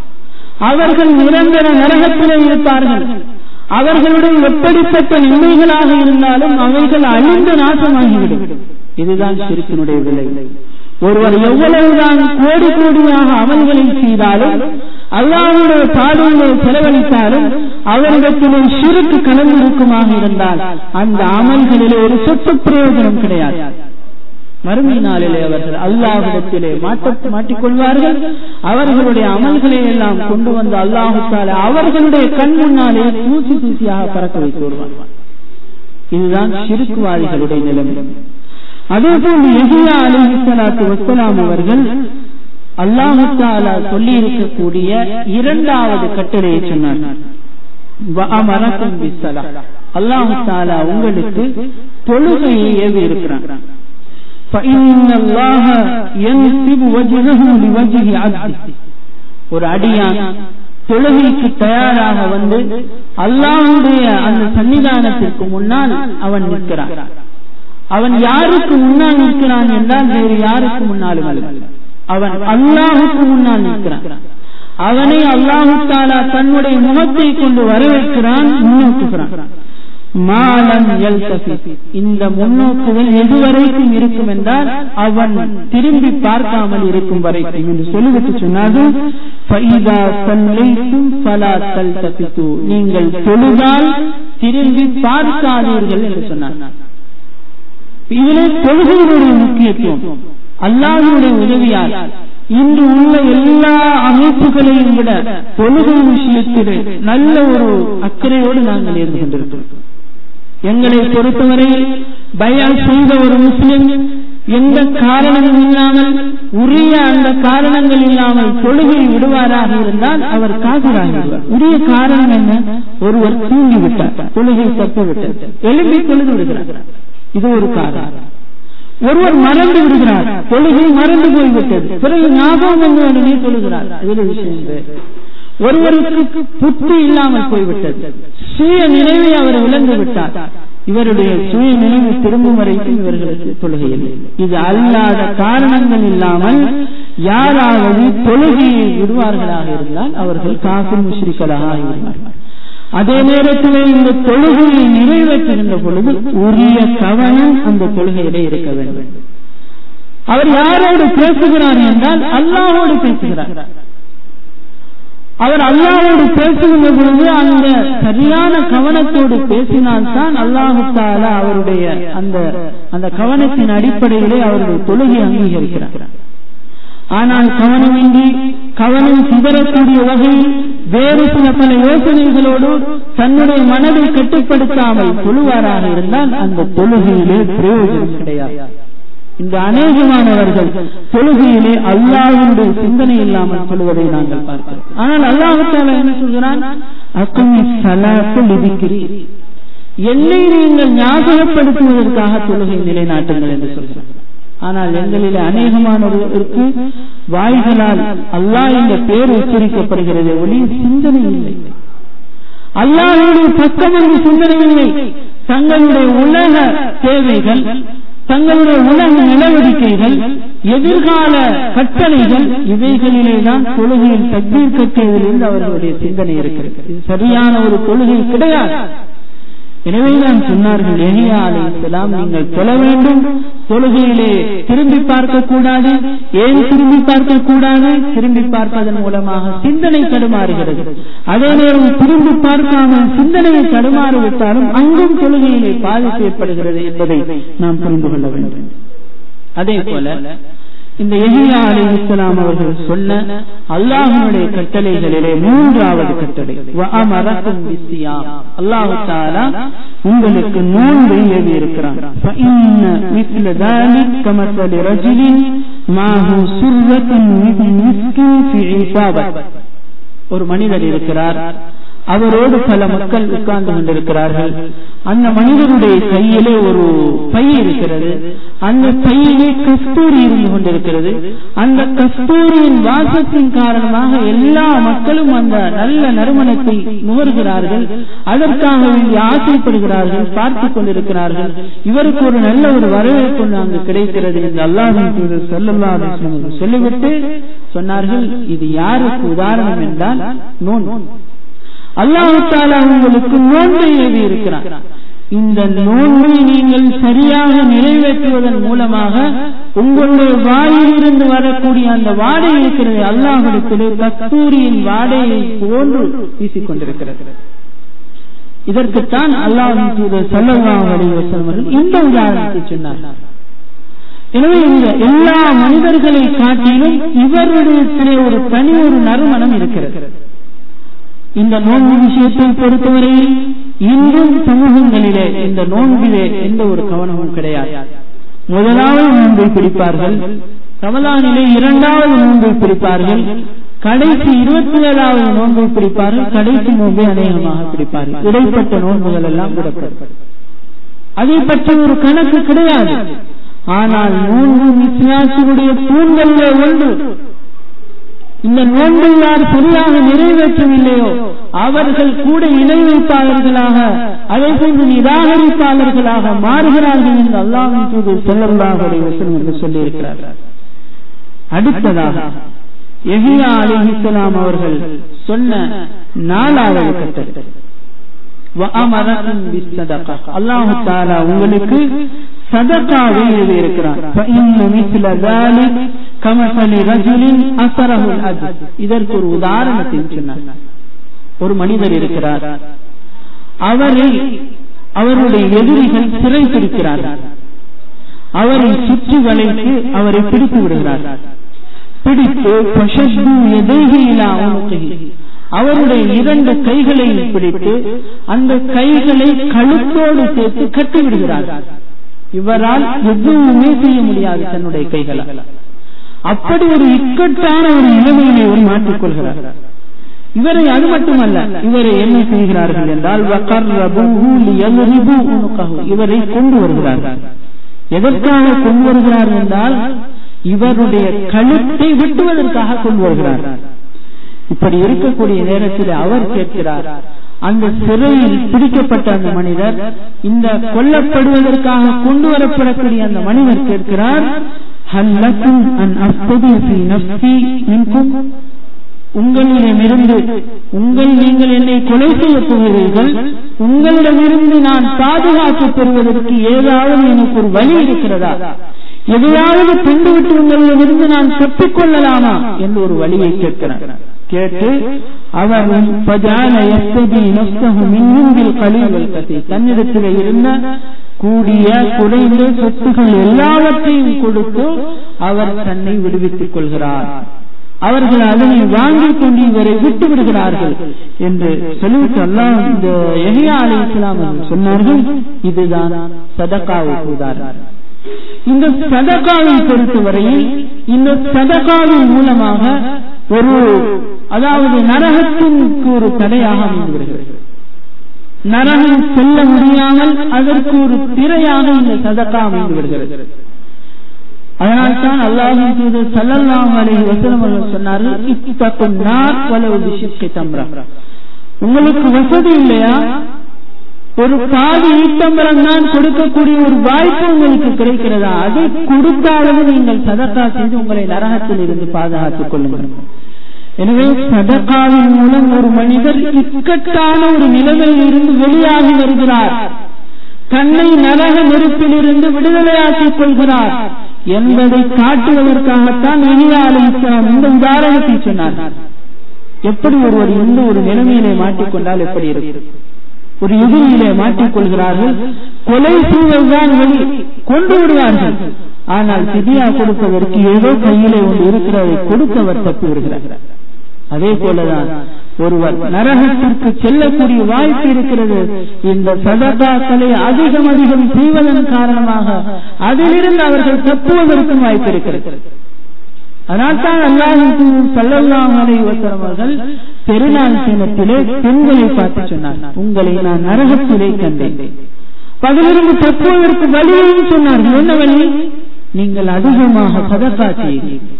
அவர்கள் நிரந்தர நரகத்திலே இருப்பார்கள் அவர்களுடைய எப்படிப்பட்ட நன்மைகளாக இருந்தாலும் அவைகள் அழிந்து நாசமாகிவிடும் இதுதான் சிறுக்கினுடைய விலை ஒருவர் எவ்வளவுதான் கோடி கோடியாக அமல்களை செய்தாலும் அல்லாவுடைய பாதையிலே செலவழித்தாலும் அவரிடத்திலே சிறுக்கு கலந்திருக்குமாக இருந்தால் அந்த அமல்களிலே ஒரு சொத்து பிரயோஜனம் கிடையாது மறுமை நாளிலே அவர்கள் அல்லாஹிடத்திலே மாட்ட மாட்டிக்கொள்வார்கள் அவர்களுடைய அமல்களை எல்லாம் கொண்டு வந்து அல்லாஹுத்தால அவர்களுடைய கண் முன்னாலே தூசி தூசியாக பறக்க வைத்து வருவார்கள் இதுதான் சிறுக்குவாதிகளுடைய நிலைமை அதே போல் எஹியா அலி சலாத்து வசலாம் அவர்கள் அல்லாஹாலா சொல்லி இருக்கக்கூடிய இரண்டாவது கட்டளையை சொன்னார் அல்லாஹு தாலா உங்களுக்கு தொழுகையை ஏவி இருக்கிறான் ஒரு அடியான் தொழுகைக்கு தயாராக வந்து அல்லாஹுடைய அந்த சன்னிதானத்திற்கு முன்னால் அவன் நிற்கிறான் அவன் யாருக்கு முன்னால் நிற்கிறான் என்றால் வேறு யாருக்கு முன்னாலும் அல்ல அவன் அல்லாஹுக்கு முன்னால் நிற்கிறான் அவனை அல்லாஹு தாலா தன்னுடைய முகத்தை கொண்டு வரவேற்கிறான் முன்னோக்குகிறான் மாலம் இந்த முன்னோக்குகள் எதுவரைக்கும் இருக்கும் என்றால் அவன் திரும்பி பார்க்காமல் இருக்கும் வரைக்கும் என்று சொல்லிவிட்டு சொன்னார்கள் நீங்கள் தொழுதால் திரும்பி பார்க்காதீர்கள் என்று சொன்னார் இதிலே தொழுகையினுடைய முக்கியத்துவம் அல்லாஹுடைய உதவியால் இன்று உள்ள எல்லா அமைப்புகளையும் விட தொழுகை விஷயத்திலே நல்ல ஒரு அக்கறையோடு நாங்கள் இருந்து கொண்டிருக்கிறோம் எங்களை பொறுத்தவரையில் பயான் செய்த ஒரு முஸ்லிம் எந்த காரணமும் இல்லாமல் உரிய அந்த காரணங்கள் இல்லாமல் தொழுகை விடுவாராக இருந்தால் அவர் காதலாகிவிடுவார் உரிய காரணம் என்ன ஒருவர் தூங்கிவிட்டார் தொழுகை தப்பு விட்டார் எழுப்பி தொழுது விடுகிறார் இது ஒரு காரணம் ஒருவர் மறந்து விடுகிறார் தொழுகை மறந்து போய்விட்டது பிறகு ஞாபகம் வந்து உடனே தொழுகிறார் இது விஷயம் ஒருவருக்கு புத்தி இல்லாமல் போய்விட்டது சுய நினைவை அவர் இழந்து விட்டார் இவருடைய சுய நினைவு திரும்பும் வரைக்கும் இவர்களுக்கு தொழுகை இல்லை இது அல்லாத காரணங்கள் இல்லாமல் யாராவது தொழுகையை விடுவார்களாக இருந்தால் அவர்கள் காக்கும் முஸ்ரிக்கலாக ஆகிவிடுவார்கள் அதே நேரத்தில் இந்த தொழுகையை நிறைவேற்றுகின்ற பொழுது உரிய கவனம் அந்த தொழுகையிலே இருக்க வேண்டும் அவர் யாரோடு பேசுகிறார் என்றால் அல்லாவோடு பேசுகிறார் அவர் அல்லாவோடு பேசுகின்ற பொழுது அந்த சரியான கவனத்தோடு பேசினால்தான் அல்லாஹால அவருடைய அந்த அந்த கவனத்தின் அடிப்படையிலே அவருடைய தொழுகை அங்கீகரிக்கிறார் ஆனால் கவனமின்றி கவனம் சிதறக்கூடிய வகையில் வேறு சில பல யோசனைகளோடு தன்னுடைய மனதை கட்டுப்படுத்தாமல் தொழுவாராக இருந்தால் அந்த தொழுகையிலே பிரயோஜனம் கிடையாது இந்த அநேகமானவர்கள் தொழுகையிலே அல்லாஹுடைய சிந்தனை இல்லாமல் சொல்வதை நாங்கள் பார்க்கிறோம் ஆனால் அல்லாஹால என்ன சொல்கிறான் அக்குமி சலாத்து லிதிக்கிறி என்னை நீங்கள் ஞாபகப்படுத்துவதற்காக தொழுகை நிலைநாட்டுங்கள் என்று சொல்கிறார் ஆனால் எங்களில் அநேகமானவருக்கு வாய்களால் அல்லாஹ் என்ற பேர் உச்சரிக்கப்படுகிறது ஒளி சிந்தனை இல்லை அல்லாஹுடைய பக்கம் என்று சிந்தனை இல்லை தங்களுடைய உலக தேவைகள் தங்களுடைய உலக நடவடிக்கைகள் எதிர்கால கட்டளைகள் இவைகளிலே தான் தொழுகையில் தக்பீர் கட்டியதிலிருந்து அவர்களுடைய சிந்தனை இருக்கிறது இது சரியான ஒரு தொழுகை கிடையாது எனவேதான் சொன்னார்கள் எலியா அலை இஸ்லாம் நீங்கள் தொழ வேண்டும் தொழுகையிலே திரும்பி பார்க்க கூடாது ஏன் திரும்பி பார்க்க கூடாது திரும்பி பார்ப்பதன் மூலமாக சிந்தனை தடுமாறுகிறது அதே நேரம் திரும்பி பார்க்காமல் சிந்தனையை தடுமாறு விட்டாலும் அங்கும் தொழுகையிலே பாதிப்பு ஏற்படுகிறது என்பதை நாம் புரிந்து கொள்ள வேண்டும் அதே போல இந்த எஹியா அலி இஸ்லாம் அவர்கள் சொன்ன அல்லாஹனுடைய கட்டளைகளிலே மூன்றாவது கட்டளை அல்லாஹு தாலா உங்களுக்கு நோன்பை ஏவி இருக்கிறான் ஒரு மனிதர் இருக்கிறார் அவரோடு பல மக்கள் உட்கார்ந்து கொண்டிருக்கிறார்கள் அந்த மனிதருடைய கையிலே ஒரு பை இருக்கிறது அந்த பையிலே கஸ்தூரி இருந்து கொண்டிருக்கிறது அந்த கஸ்தூரியின் வாசத்தின் காரணமாக எல்லா மக்களும் அந்த நல்ல நறுமணத்தை நுகர்கிறார்கள் அதற்காக வேண்டி ஆசைப்படுகிறார்கள் பார்த்துக் கொண்டிருக்கிறார்கள் இவருக்கு ஒரு நல்ல ஒரு வரவேற்பு அங்கு கிடைக்கிறது என்று அல்லாஹின் தூதர் சொல்லல்லா சொல்லிவிட்டு சொன்னார்கள் இது யாருக்கு உதாரணம் என்றால் நோன் அல்லாஹால உங்களுக்கு நோன்பை எழுதி இருக்கிறார் இந்த நோன்பை நீங்கள் சரியாக நிறைவேற்றுவதன் மூலமாக உங்களுடைய வாயிலிருந்து வரக்கூடிய அந்த வாடை இருக்கிறது அல்லாஹிடத்திலே கஸ்தூரியின் வாடையை போன்று வீசிக்கொண்டிருக்கிறது இதற்குத்தான் அல்லாஹின் தூதர் சல்லல்லாஹு அலைஹி வஸல்லம் இந்த உதாரணத்தை சொன்னார் எனவே இந்த எல்லா மனிதர்களை காட்டிலும் இவருடைய ஒரு தனி ஒரு நறுமணம் இருக்கிறது இந்த நோன்பு விஷயத்தை பொறுத்தவரையில் இன்றும் சமூகங்களிலே இந்த நோன்பிலே எந்த ஒரு கவனமும் கிடையாது முதலாவது நோன்பை பிடிப்பார்கள் ரமலானிலே இரண்டாவது நோன்பை பிடிப்பார்கள் கடைசி இருபத்தி ஏழாவது நோன்பை பிடிப்பார்கள் கடைசி நோன்பை அநேகமாக பிடிப்பார்கள் இடைப்பட்ட நோன்புகள் எல்லாம் விடப்படும் அதை பற்றி ஒரு கணக்கு கிடையாது ஆனால் நோன்பு விசுவாசியுடைய தூண்களிலே ஒன்று இந்த நோன்பை யார் சரியாக நிறைவேற்றவில்லையோ அவர்கள் கூட இணை வைப்பாளர்களாக அதை போன்று நிராகரிப்பாளர்களாக மாறுகிறார்கள் என்று அல்லாவின் தூது செல்லல்லாக என்று சொல்லியிருக்கிறார்கள் அடுத்ததாக எஹியா அலிஹிஸ்லாம் அவர்கள் சொன்ன நாலாவது கட்டத்தை அல்லாஹு தாலா உங்களுக்கு சதக்காவை எழுதியிருக்கிறார் இதற்கு ஒரு உதாரணத்தை சொன்னார் ஒரு மனிதர் இருக்கிறார் அவரை அவருடைய எதிரிகள் சிறை பிடிக்கிறார்கள் அவரை சுற்றி வளைத்து அவரை பிடித்து விடுகிறார்கள் பிடித்து அவருடைய இரண்டு கைகளையும் பிடித்து அந்த கைகளை கழுத்தோடு சேர்த்து கட்டி விடுகிறார்கள் இவரால் எதுவுமே செய்ய முடியாது தன்னுடைய கைகளால் அப்படி ஒரு இக்கட்டான ஒரு நிலைமையிலே ஒரு மாற்றிக்கொள்கிறார் இவரை அது மட்டுமல்ல இவரை என்ன செய்கிறார்கள் என்றால் இவரை கொண்டு வருகிறார்கள் எதற்காக கொண்டு வருகிறார்கள் என்றால் இவருடைய கழுத்தை வெட்டுவதற்காக கொண்டு வருகிறார்கள் இப்படி இருக்கக்கூடிய நேரத்தில் அவர் கேட்கிறார் அந்த சிறையில் பிடிக்கப்பட்ட அந்த மனிதர் இந்த கொல்லப்படுவதற்காக கொண்டு வரப்படக்கூடிய அந்த மனிதர் கேட்கிறார் உங்களிடமிருந்து உங்கள் நீங்கள் என்னை கொலை செய்ய போகிறீர்கள் உங்களிடமிருந்து நான் பாதுகாப்பு பெறுவதற்கு ஏதாவது எனக்கு ஒரு வழி இருக்கிறதா எதையாவது கொண்டு விட்டு உங்களிடமிருந்து நான் தப்பிக்கொள்ளலாமா என்று ஒரு வழியை கேட்கிறார் கேட்டு அவர் தன்னிடத்தில் இருந்த கூடிய குறைந்த சொத்துகள் எல்லாவற்றையும் கொடுத்து அவர் தன்னை விடுவித்துக் கொள்கிறார் அவர்கள் அதனை வாங்கிக் கொண்டு இவரை விட்டு விடுகிறார்கள் என்று சொல்லிவிட்டு அல்லாஹ் இந்த எஹியா அலி இஸ்லாம் சொன்னார்கள் இதுதான் சதக்காவுக்கு உதாரணம் இந்த சதகாவை பொறுத்தவரையில் இந்த சதகாவின் மூலமாக ஒரு அதாவது நரகத்திற்கு ஒரு தடையாக அமைந்து வருகிறது நரகம் செல்ல முடியாமல் அதற்கு ஒரு திரையாக இந்த சதக்கா அமைந்து விடுகிறது அதனால் தான் அல்லாஹின் தூதர் ஸல்லல்லாஹு அலைஹி வஸல்லம் அவர்கள் சொன்னார்கள் இத்தகுன் நார் வலவு பிஷிக்கி தம்ரா உங்களுக்கு வசதி இல்லையா ஒரு பாதி ஈட்டம்பரம் தான் கொடுக்கக்கூடிய ஒரு வாய்ப்பு உங்களுக்கு கிடைக்கிறதா அதை கொடுத்தாவது நீங்கள் சதக்கா செய்து உங்களை நரகத்தில் இருந்து பாதுகாத்துக் கொள்ளுங்கள் எனவே சதக்காவின் மூலம் ஒரு மனிதர் இக்கட்டான ஒரு நிலைமையில் இருந்து வெளியாகி வருகிறார் தன்னை நரக நெருப்பிலிருந்து விடுதலையாக்கிக் கொள்கிறார் என்பதை காட்டுவதற்காகத்தான் இனியா அலிஸ்லாம் இந்த உதாரணத்தை சொன்னார் எப்படி ஒருவர் இந்த ஒரு நிலைமையிலே மாட்டிக்கொண்டால் எப்படி இருக்கும் ஒரு எதிரியிலே மாட்டிக்கொள்கிறார்கள் கொலை செய்வதுதான் வழி கொண்டு விடுவார்கள் ஆனால் சிதியா கொடுப்பதற்கு ஏதோ கையிலே ஒன்று இருக்கிறதை கொடுத்தவர் தப்பி விடுகிறார் அதே போலதான் ஒருவர் நரகத்திற்கு செல்லக்கூடிய வாய்ப்பு இருக்கிறது இந்த சதகாக்களை அதிகம் அதிகம் செய்வதன் காரணமாக அதிலிருந்து அவர்கள் தப்புவதற்கும் வாய்ப்பு இருக்கிறது அதனால்தான் அல்லாஹின் சல்லல்லாஹு அலைஹி வஸல்லம் அவர்கள் பெருநாள் தினத்திலே பெண்களை பார்த்து சொன்னார் உங்களை நான் நரகத்திலே கண்டேன் அதிலிருந்து தப்புவதற்கு வழியையும் சொன்னார்கள் என்ன வழி நீங்கள் அதிகமாக சதக்கா செய்யுங்கள்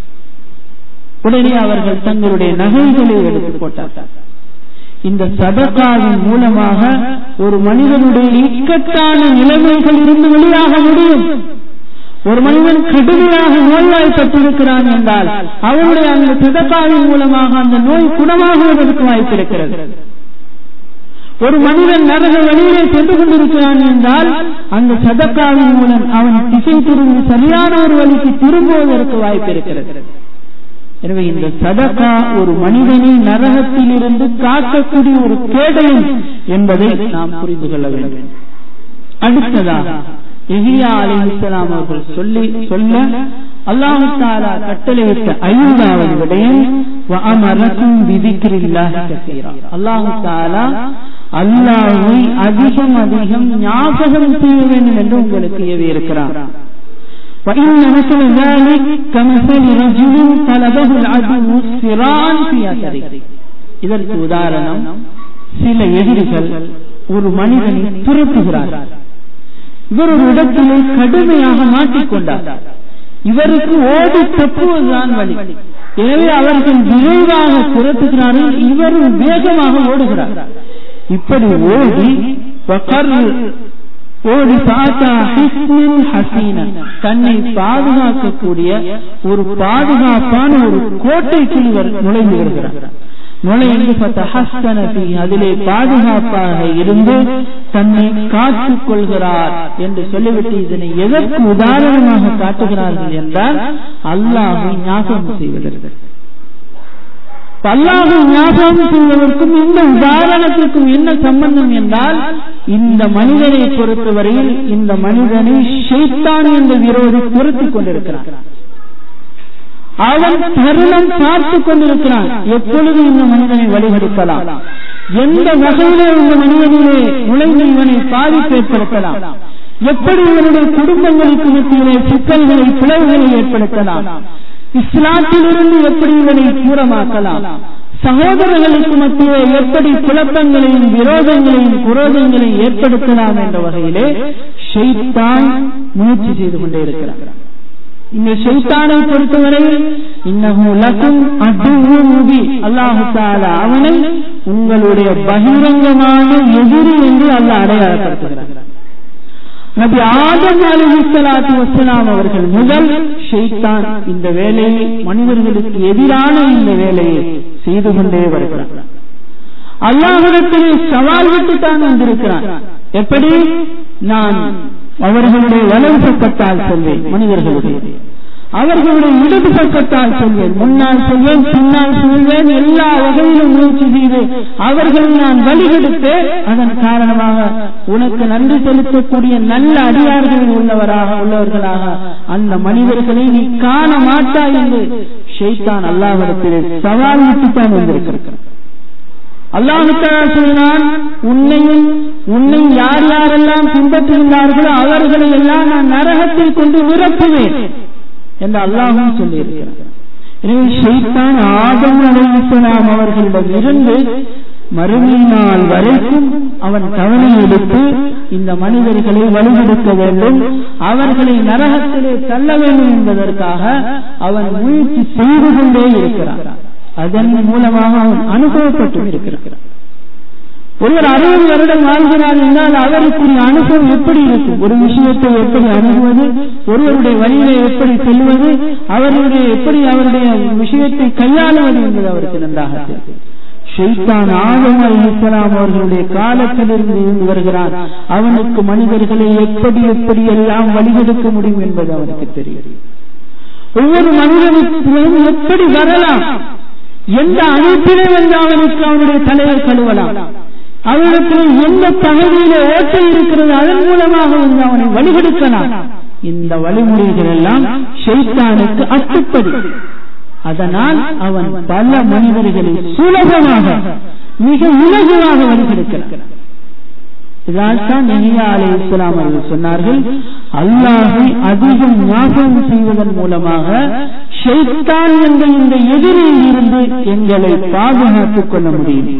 உடனே அவர்கள் தங்களுடைய நகைகளை எடுத்து போட்டார்கள் இந்த சதக்காவின் மூலமாக ஒரு மனிதனுடைய இக்கட்டான நிலைமைகள் இருந்து வெளியாக முடியும் ஒரு மனிதன் கடுமையாக நோய்வாய்ப்பட்டிருக்கிறான் என்றால் அவனுடைய அந்த சதக்காவின் மூலமாக அந்த நோய் குணமாகுவதற்கு வாய்ப்பு இருக்கிறது ஒரு மனிதன் நரக வழியிலே சென்று கொண்டிருக்கிறான் என்றால் அந்த சதக்காவின் மூலம் அவன் திசை திரும்பி சரியான ஒரு வழிக்கு திரும்புவதற்கு வாய்ப்பு இருக்கிறது எனவே இந்த சதகா ஒரு மனிதனை நரகத்தில் இருந்து காக்கக்கூடிய ஒரு கேடயம் என்பதை நாம் புரிந்து கொள்ள வேண்டும் அடுத்ததாக எஹியா அலிஹலாம் அவர்கள் சொல்லி சொல்ல அல்லாஹு தாலா கட்டளையிட்ட ஐந்தாவது விடயம் வஅமரக்கும் பிதிக்ரில்லாஹி கஸீரா அல்லாஹு தாலா அல்லாஹ்வை அதிகம் அதிகம் ஞாபகம் செய்ய வேண்டும் என்று உங்களுக்கு ஏவி இருக்கிறார் وإن مثل ذلك كمثل رجل طلبه العدو سراعا في أثره இதற்கு உதாரணம் சில எதிரிகள் ஒரு மனிதனை துரத்துகிறார்கள் இவர் ஒரு இடத்திலே கடுமையாக மாட்டிக்கொண்டார் இவருக்கு ஓடி தப்புவதுதான் வழி எனவே அவர்கள் விரைவாக துரத்துகிறார்கள் இவரும் வேகமாக ஓடுகிறார் இப்படி ஓடி ஓடி பார்த்தா ஹிஸ்னின் ஹசீன தன்னை பாதுகாக்கக்கூடிய ஒரு பாதுகாப்பான ஒரு கோட்டைக்குள் இவர் நுழைந்து வருகிறார் நுழைந்து அதிலே பாதுகாப்பாக இருந்து தன்னை காத்துக் கொள்கிறார் என்று சொல்லிவிட்டு இதனை எதற்கு உதாரணமாக காட்டுகிறார்கள் என்றால் அல்லாஹை ஞாபகம் செய்வதற்கு அல்லாஹை ஞாபகம் செய்வதற்கும் இந்த உதாரணத்திற்கும் என்ன சம்பந்தம் என்றால் இந்த மனிதனை பொறுத்தவரையில் இந்த மனிதனை ஷைத்தான் என்ற விரோதி பொருத்திக் கொண்டிருக்கிறார் அவன் தருணம் பார்த்து கொண்டிருக்கிறான் எப்பொழுது இந்த மனிதனை வழிகெடுக்கலாம் எந்த வகையிலே இந்த மனிதனிலே நுழைந்து இவனை பாதிப்பு ஏற்படுத்தலாம் எப்படி இவனுடைய குடும்பங்களுக்கு மத்தியிலே சிக்கல்களை பிளவுகளை ஏற்படுத்தலாம் இஸ்லாத்திலிருந்து எப்படி இவனை தூரமாக்கலாம் சகோதரர்களுக்கு மத்தியே எப்படி குழப்பங்களையும் விரோதங்களையும் குரோதங்களையும் ஏற்படுத்தலாம் என்ற வகையிலே ஷெய்தான் முயற்சி செய்து கொண்டே இருக்கிறார் இந்த ஷைத்தானை பொறுத்தவரையில் இன்னமும் லக்கும் முபி அல்லாஹு தாலா அவனை உங்களுடைய பகிரங்கமான எதிரி என்று அல்லாஹ் அடையாளப்படுத்துகிறார் நபி ஆதம் அலிஹலாத்து வசலாம் அவர்கள் முதல் ஷைத்தான் இந்த வேலையை மனிதர்களுக்கு எதிரான இந்த வேலையை செய்து கொண்டே வருகிறார் அல்லாஹிடத்திலே சவால் விட்டுத்தான் வந்திருக்கிறான் எப்படி நான் அவர்களுடைய வலது பக்கத்தால் சொல்வேன் மனிதர்களுடைய அவர்களுடைய இடது பக்கத்தால் சொல்வேன் முன்னால் சொல்வேன் பின்னால் சொல்வேன் எல்லா வகையிலும் முயற்சி செய்து அவர்கள் நான் வழிகெடுத்து அதன் காரணமாக உனக்கு நன்றி செலுத்தக்கூடிய நல்ல அடியார்கள் உள்ளவராக உள்ளவர்களாக அந்த மனிதர்களை நீ காண மாட்டாய் என்று ஷெய்தான் அல்லாவிடத்திலே சவால் விட்டுத்தான் வந்திருக்கிறார் அல்லாஹுத்தாலா சொன்னான் உன்னையும் உன்னை யார் யாரெல்லாம் பின்பற்றுகின்றார்களோ அவர்களை எல்லாம் நான் நரகத்தில் கொண்டு நிரப்புவேன் என்று அல்லாஹும் சொல்லியிருக்கிறார் எனவே ஷெய்தான் ஆதம் அலைஹிஸ்ஸலாம் அவர்களிடம் இருந்து மறுமை நாள் வரைக்கும் அவன் கவலை எடுத்து இந்த மனிதர்களை வழிகெடுக்க வேண்டும் அவர்களை நரகத்திலே தள்ள வேண்டும் என்பதற்காக அவன் முயற்சி செய்து கொண்டே இருக்கிறான் அதன் மூலமாக அவன் அனுபவப்பட்டும் இருக்கிறான் ஒருவர் அறுபது வருடம் வாழ்கிறார் என்றால் அவருக்குரிய அனுபவம் எப்படி இருக்கும் ஒரு விஷயத்தை எப்படி அணுகுவது ஒருவருடைய வழியிலே எப்படி செல்வது அவருடைய எப்படி அவருடைய விஷயத்தை கையாளுவது என்பது அவருக்கு நன்றாக தெரியும் ஷெய்தான் ஆதம் அலி இஸ்லாம் அவர்களுடைய காலத்திலிருந்து இருந்து வருகிறான் அவனுக்கு மனிதர்களை எப்படி எப்படி எல்லாம் வழிகெடுக்க முடியும் என்பது அவனுக்கு தெரியும் ஒவ்வொரு மனிதனுக்கும் எப்படி வரலாம் எந்த அமைப்பிலே வந்து அவனுக்கு அவனுடைய தலையை கழுவலாம் அவனுக்கு எந்த பகுதியிலே ஓட்டை இருக்கிறது அதன் மூலமாக வந்து அவனை வழிகெடுக்கலாம் இந்த வழிமுறைகள் எல்லாம் ஷெய்தானுக்கு அட்டுப்படி அதனால் அவன் பல மனிதர்களை சுலபமாக மிக இலகுவாக வழிகெடுக்கிறான் இதால்தான் நெஹியா அலி இஸ்லாம் அவர்கள் சொன்னார்கள் அல்லாஹை அதிகம் ஞாபகம் செய்வதன் மூலமாக ஷெய்தான் என்ற இந்த எதிரில் இருந்து எங்களை பாதுகாத்துக் கொள்ள முடியும்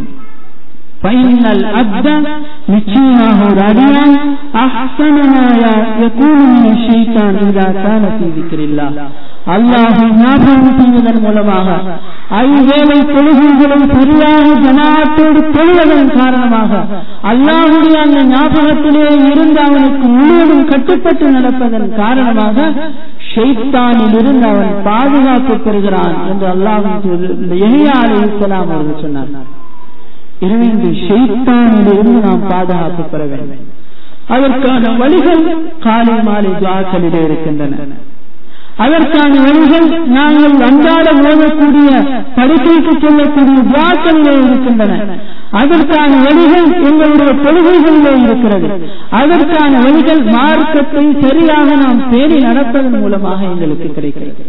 ஃபைனல் அப்த நிச்சயமாக ஒரு அடியான் அஹ்சனமாய யகூனு ஷைத்தான் இதா கான ஃபீ திக்ரில்லா அல்லாஹை ஞாபகம் செய்வதன் மூலமாக ஐவேளை தொழுகைகளை சரியாக ஜனாத்தோடு தொழுவதன் காரணமாக அல்லாஹுடைய அந்த ஞாபகத்திலே இருந்து அவனுக்கு முழுவதும் கட்டுப்பட்டு நடப்பதன் காரணமாக ஷெய்தானில் இருந்து அவன் பாதுகாப்பு பெறுகிறான் என்று அல்லாஹின் எளியா அலி இஸ்லாம் அவர்கள் சொன்னார் எனவே இந்த ஷெய்தானில் இருந்து நாம் பாதுகாப்பு பெற வேண்டும் அதற்கான வழிகள் காலை மாலை துவாக்களிலே இருக்கின்றன அதற்கான வழிகள் நாங்கள் அன்றாட ஓதக்கூடிய படுக்கைக்கு செல்லக்கூடிய துவாக்களிலே இருக்கின்றன அதற்கான வழிகள் எங்களுடைய தொழுகைகளிலே இருக்கிறது அதற்கான வழிகள் மார்க்கத்தை சரியாக நாம் பேணி நடப்பதன் மூலமாக எங்களுக்கு கிடைக்கிறது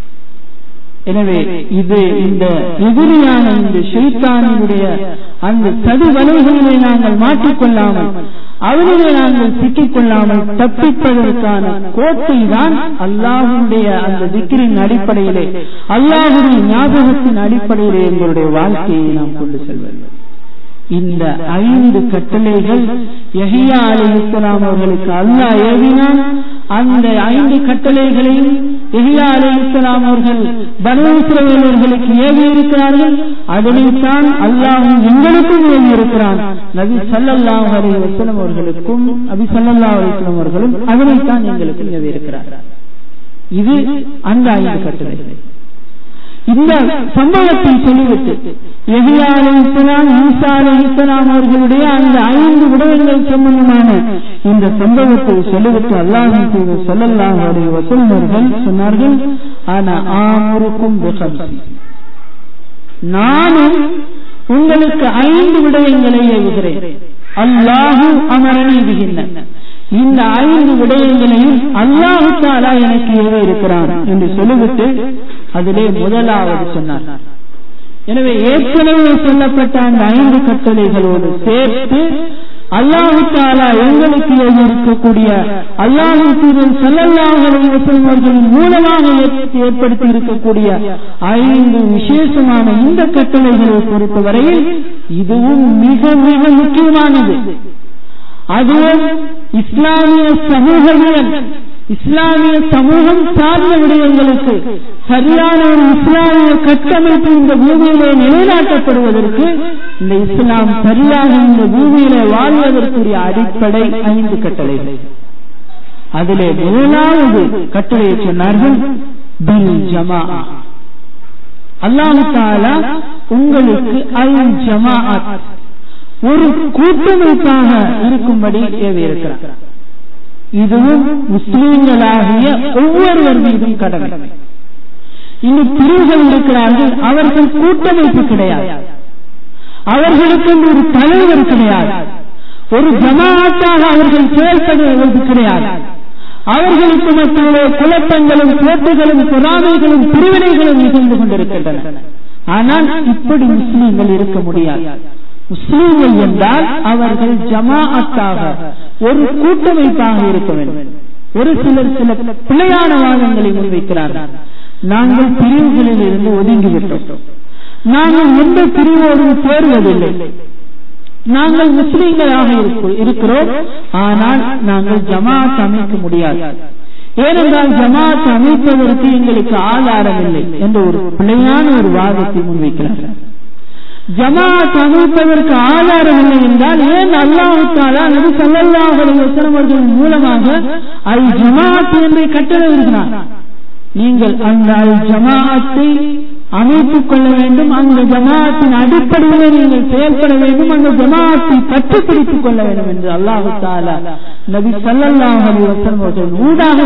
எனவே இது இந்த எதிரியான இந்த ஷெய்தானினுடைய அந்த சதி வலைகளிலே நாங்கள் மாட்டிக்கொள்ளாமல் அவனிலே நாங்கள் சிக்கிக் கொள்ளாமல் தப்பிப்பதற்கான கோட்டை தான் அல்லாஹுடைய அந்த திக்கிரின் அடிப்படையிலே அல்லாஹுடைய ஞாபகத்தின் அடிப்படையிலே எங்களுடைய வாழ்க்கையை நாம் கொண்டு செல்வது இந்த ஐந்து கட்டளைகள் யஹியா அலி இஸ்லாம் அவர்களுக்கு அல்லாஹ் ஏவினான் அந்த ஐந்து கட்டளைகளையும் யஹியா அலி இஸ்லாம் அவர்கள் பனோசிரவேலர்களுக்கு ஏவி இருக்கிறார்கள் அதனைத்தான் அல்லாஹும் எங்களுக்கும் ஏவி இருக்கிறான் நபி சல்லல்லாஹு அலைஹி வஸல்லம் அவர்களுக்கும் நபி சல்லல்லாஹு அலைஹி வஸல்லம் அவர்களும் அதனைத்தான் எங்களுக்கும் ஏவி இருக்கிறார் இது அந்த ஐந்து கட்டளைகள் இந்த சம்பவத்தை சொல்லிவிட்டு எஹியா அலி இஸ்லாம் ஈசா அலி இஸ்லாம் அவர்களுடைய அந்த ஐந்து விடயங்கள் சம்பந்தமான இந்த சம்பவத்தை சொல்லிவிட்டு அல்லாஹின் செய்த சொல்லல்லாஹ் அலி வசல்மர்கள் சொன்னார்கள் ஆனா ஆமுருக்கும் நானும் உங்களுக்கு ஐந்து விடயங்களை ஏவுகிறேன் அல்லாஹு அமரணி விகின்றன இந்த ஐந்து விடயங்களையும் அல்லாஹு தாலா எனக்கு ஏவி இருக்கிறான் என்று சொல்லிவிட்டு அதிலே முதலாவது சொன்னார் எனவே ஏற்கனவே சொல்லப்பட்ட அந்த ஐந்து கட்டளைகளோடு சேர்த்து அல்லாஹு தாலா எங்களுக்கு ஏவி இருக்கக்கூடிய அல்லாஹு தீரன் செல்லல்லாஹர்களின் மூலமாக ஏற்படுத்தி இருக்கக்கூடிய ஐந்து விசேஷமான இந்த கட்டளைகளை பொறுத்தவரையில் இதுவும் மிக மிக முக்கியமானது அதுவும் இஸ்லாமிய சமூகவியல் இஸ்லாமிய சமூகம் சார்ந்த விடயங்களுக்கு சரியான ஒரு இஸ்லாமிய கட்டமைப்பு இந்த பூமியிலே நிலைநாட்டப்படுவதற்கு இந்த இஸ்லாம் சரியாக இந்த பூமியிலே வாழ்வதற்குரிய அடிப்படை ஐந்து கட்டளைகள் அதிலே முதலாவது கட்டளையை சொன்னார்கள் பில் ஜமா அல்லாஹு தாலா உங்களுக்கு அல் ஜமாஅத் ஒரு கூட்டமைப்பாக இருக்கும்படி ஏவி இருக்கிறார் இதுவும் முஸ்லீம்களாகிய ஒவ்வொருவர் மீதும் கடமை இன்னும் பிரிவுகள் இருக்கிறார்கள் அவர்கள் கூட்டமைப்பு கிடையாது அவர்களுக்கு ஒரு தலைவர் கிடையாது ஒரு ஜமாத்தாக அவர்கள் செயல்படுவது கிடையாது அவர்களுக்கு மத்தியிலே குழப்பங்களும் போட்டுகளும் பொறாமைகளும் பிரிவினைகளும் நிகழ்ந்து கொண்டிருக்கின்றன ஆனால் இப்படி முஸ்லீம்கள் இருக்க முடியாது முஸ்லீம்கள் என்றால் அவர்கள் ஜமாஅத்தாக ஒரு கூட்டமைப்பாக இருக்க வேண்டும் ஒரு சிலர் சில பிழையான வாதங்களை முன்வைக்கிறார்கள் நாங்கள் பிரிவுகளில் இருந்து ஒதுங்கிவிட்டோம் நாங்கள் எந்த பிரிவோடும் சேர்வதில்லை நாங்கள் முஸ்லீம்களாக இருக்கிறோம் ஆனால் நாங்கள் ஜமாத் அமைக்க முடியாது ஏனென்றால் ஜமாத் அமைப்பதற்கு எங்களுக்கு ஆதாரம் இல்லை என்ற ஒரு பிழையான ஒரு வாதத்தை முன்வைக்கிறார்கள் ஜமாத் அமைப்பதற்கு ஆதாரம் இல்லை என்றால் ஏன் அல்லாஹாலா நபி சல்லாஹ் வசனவர்கள் மூலமாக அல் ஜமாத் என்று கட்டளை இருக்கிறார் நீங்கள் அந்த அல் ஜமாத்தை அமைத்துக் கொள்ள வேண்டும் அந்த ஜமாத்தின் அடிப்படையில் நீங்கள் செயல்பட வேண்டும் அந்த ஜமாத்தை பற்றி பிடித்துக் கொள்ள வேண்டும் என்று அல்லாஹு தாலா நபி சல்லாஹ் அலி வசனவர்கள் ஊடாக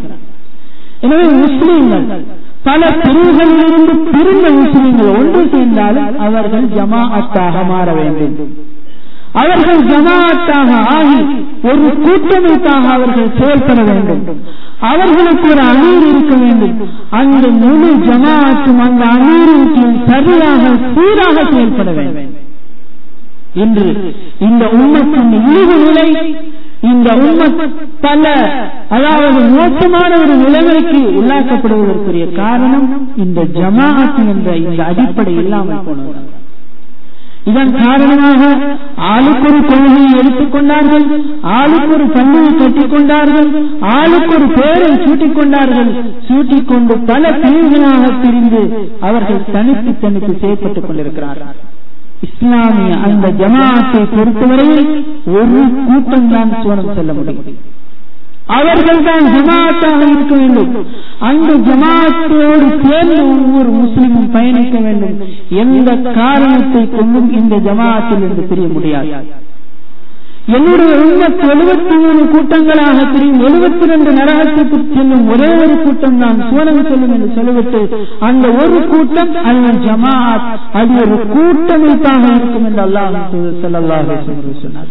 எனவே முஸ்லீம்கள் பல பிரிவுகளிலிருந்து பிரிந்த முஸ்லீம்கள் ஒன்று சேர்ந்தாலும் அவர்கள் ஜமாஅத்தாக மாற வேண்டும் அவர்கள் ஜமாஅத்தாக ஆகி ஒரு கூட்டமைப்பாக அவர்கள் செயல்பட வேண்டும் அவர்களுக்கு ஒரு அமீர் இருக்க வேண்டும் அந்த முழு ஜமாஅத்தும் அந்த அமீரின் சரியாக சீராக செயல்பட வேண்டும் இன்று இந்த உண்மத்தின் இழிவு நிலை இந்த உண்மத் பல அதாவது மோசமான ஒரு நிலைமைக்கு உள்ளாக்கப்படுவதற்குரிய காரணம் இந்த ஜமாஅத் என்ற இந்த அடிப்படை இல்லாமல் போனது இதன் காரணமாக ஆளுக்கு ஒரு கொள்கையை எடுத்துக்கொண்டார்கள் ஆளுக்கு ஒரு பள்ளியை கட்டிக் கொண்டார்கள் ஆளுக்கு ஒரு பேரை சூட்டிக் கொண்டார்கள் சூட்டிக் கொண்டு பல பிரிவுகளாக பிரிந்து அவர்கள் தனித்து தனித்து செயற்பட்டுக் கொண்டிருக்கிறார்கள் இஸ்லாமிய அந்த ஜமாத்தை பொறுத்தவரையில் ஒரு கூட்டம் தான் சோனம் செல்ல முடியும் அவர்கள் தான் ஜமாத்தாக இருக்க வேண்டும் அந்த ஜமாத்தோடு சேர்ந்து ஒவ்வொரு முஸ்லிமும் பயணிக்க வேண்டும் எந்த காரணத்தை கொண்டும் இந்த ஜமாத்தில் இருந்து பிரிய முடியாது என்னுடைய உண்மத் எழுபத்தி மூணு கூட்டங்களாக தெரியும் எழுபத்தி ரெண்டு நரகத்துக்கு செல்லும் ஒரே ஒரு கூட்டம் தான் சுவனம் செல்லும் என்று சொல்லிவிட்டு அந்த ஒரு கூட்டம் அல்ல ஜமாத் அது ஒரு கூட்டமைப்பாக இருக்கும் என்று அல்லாஹ் செல்லல்லாஹ் சொன்னார்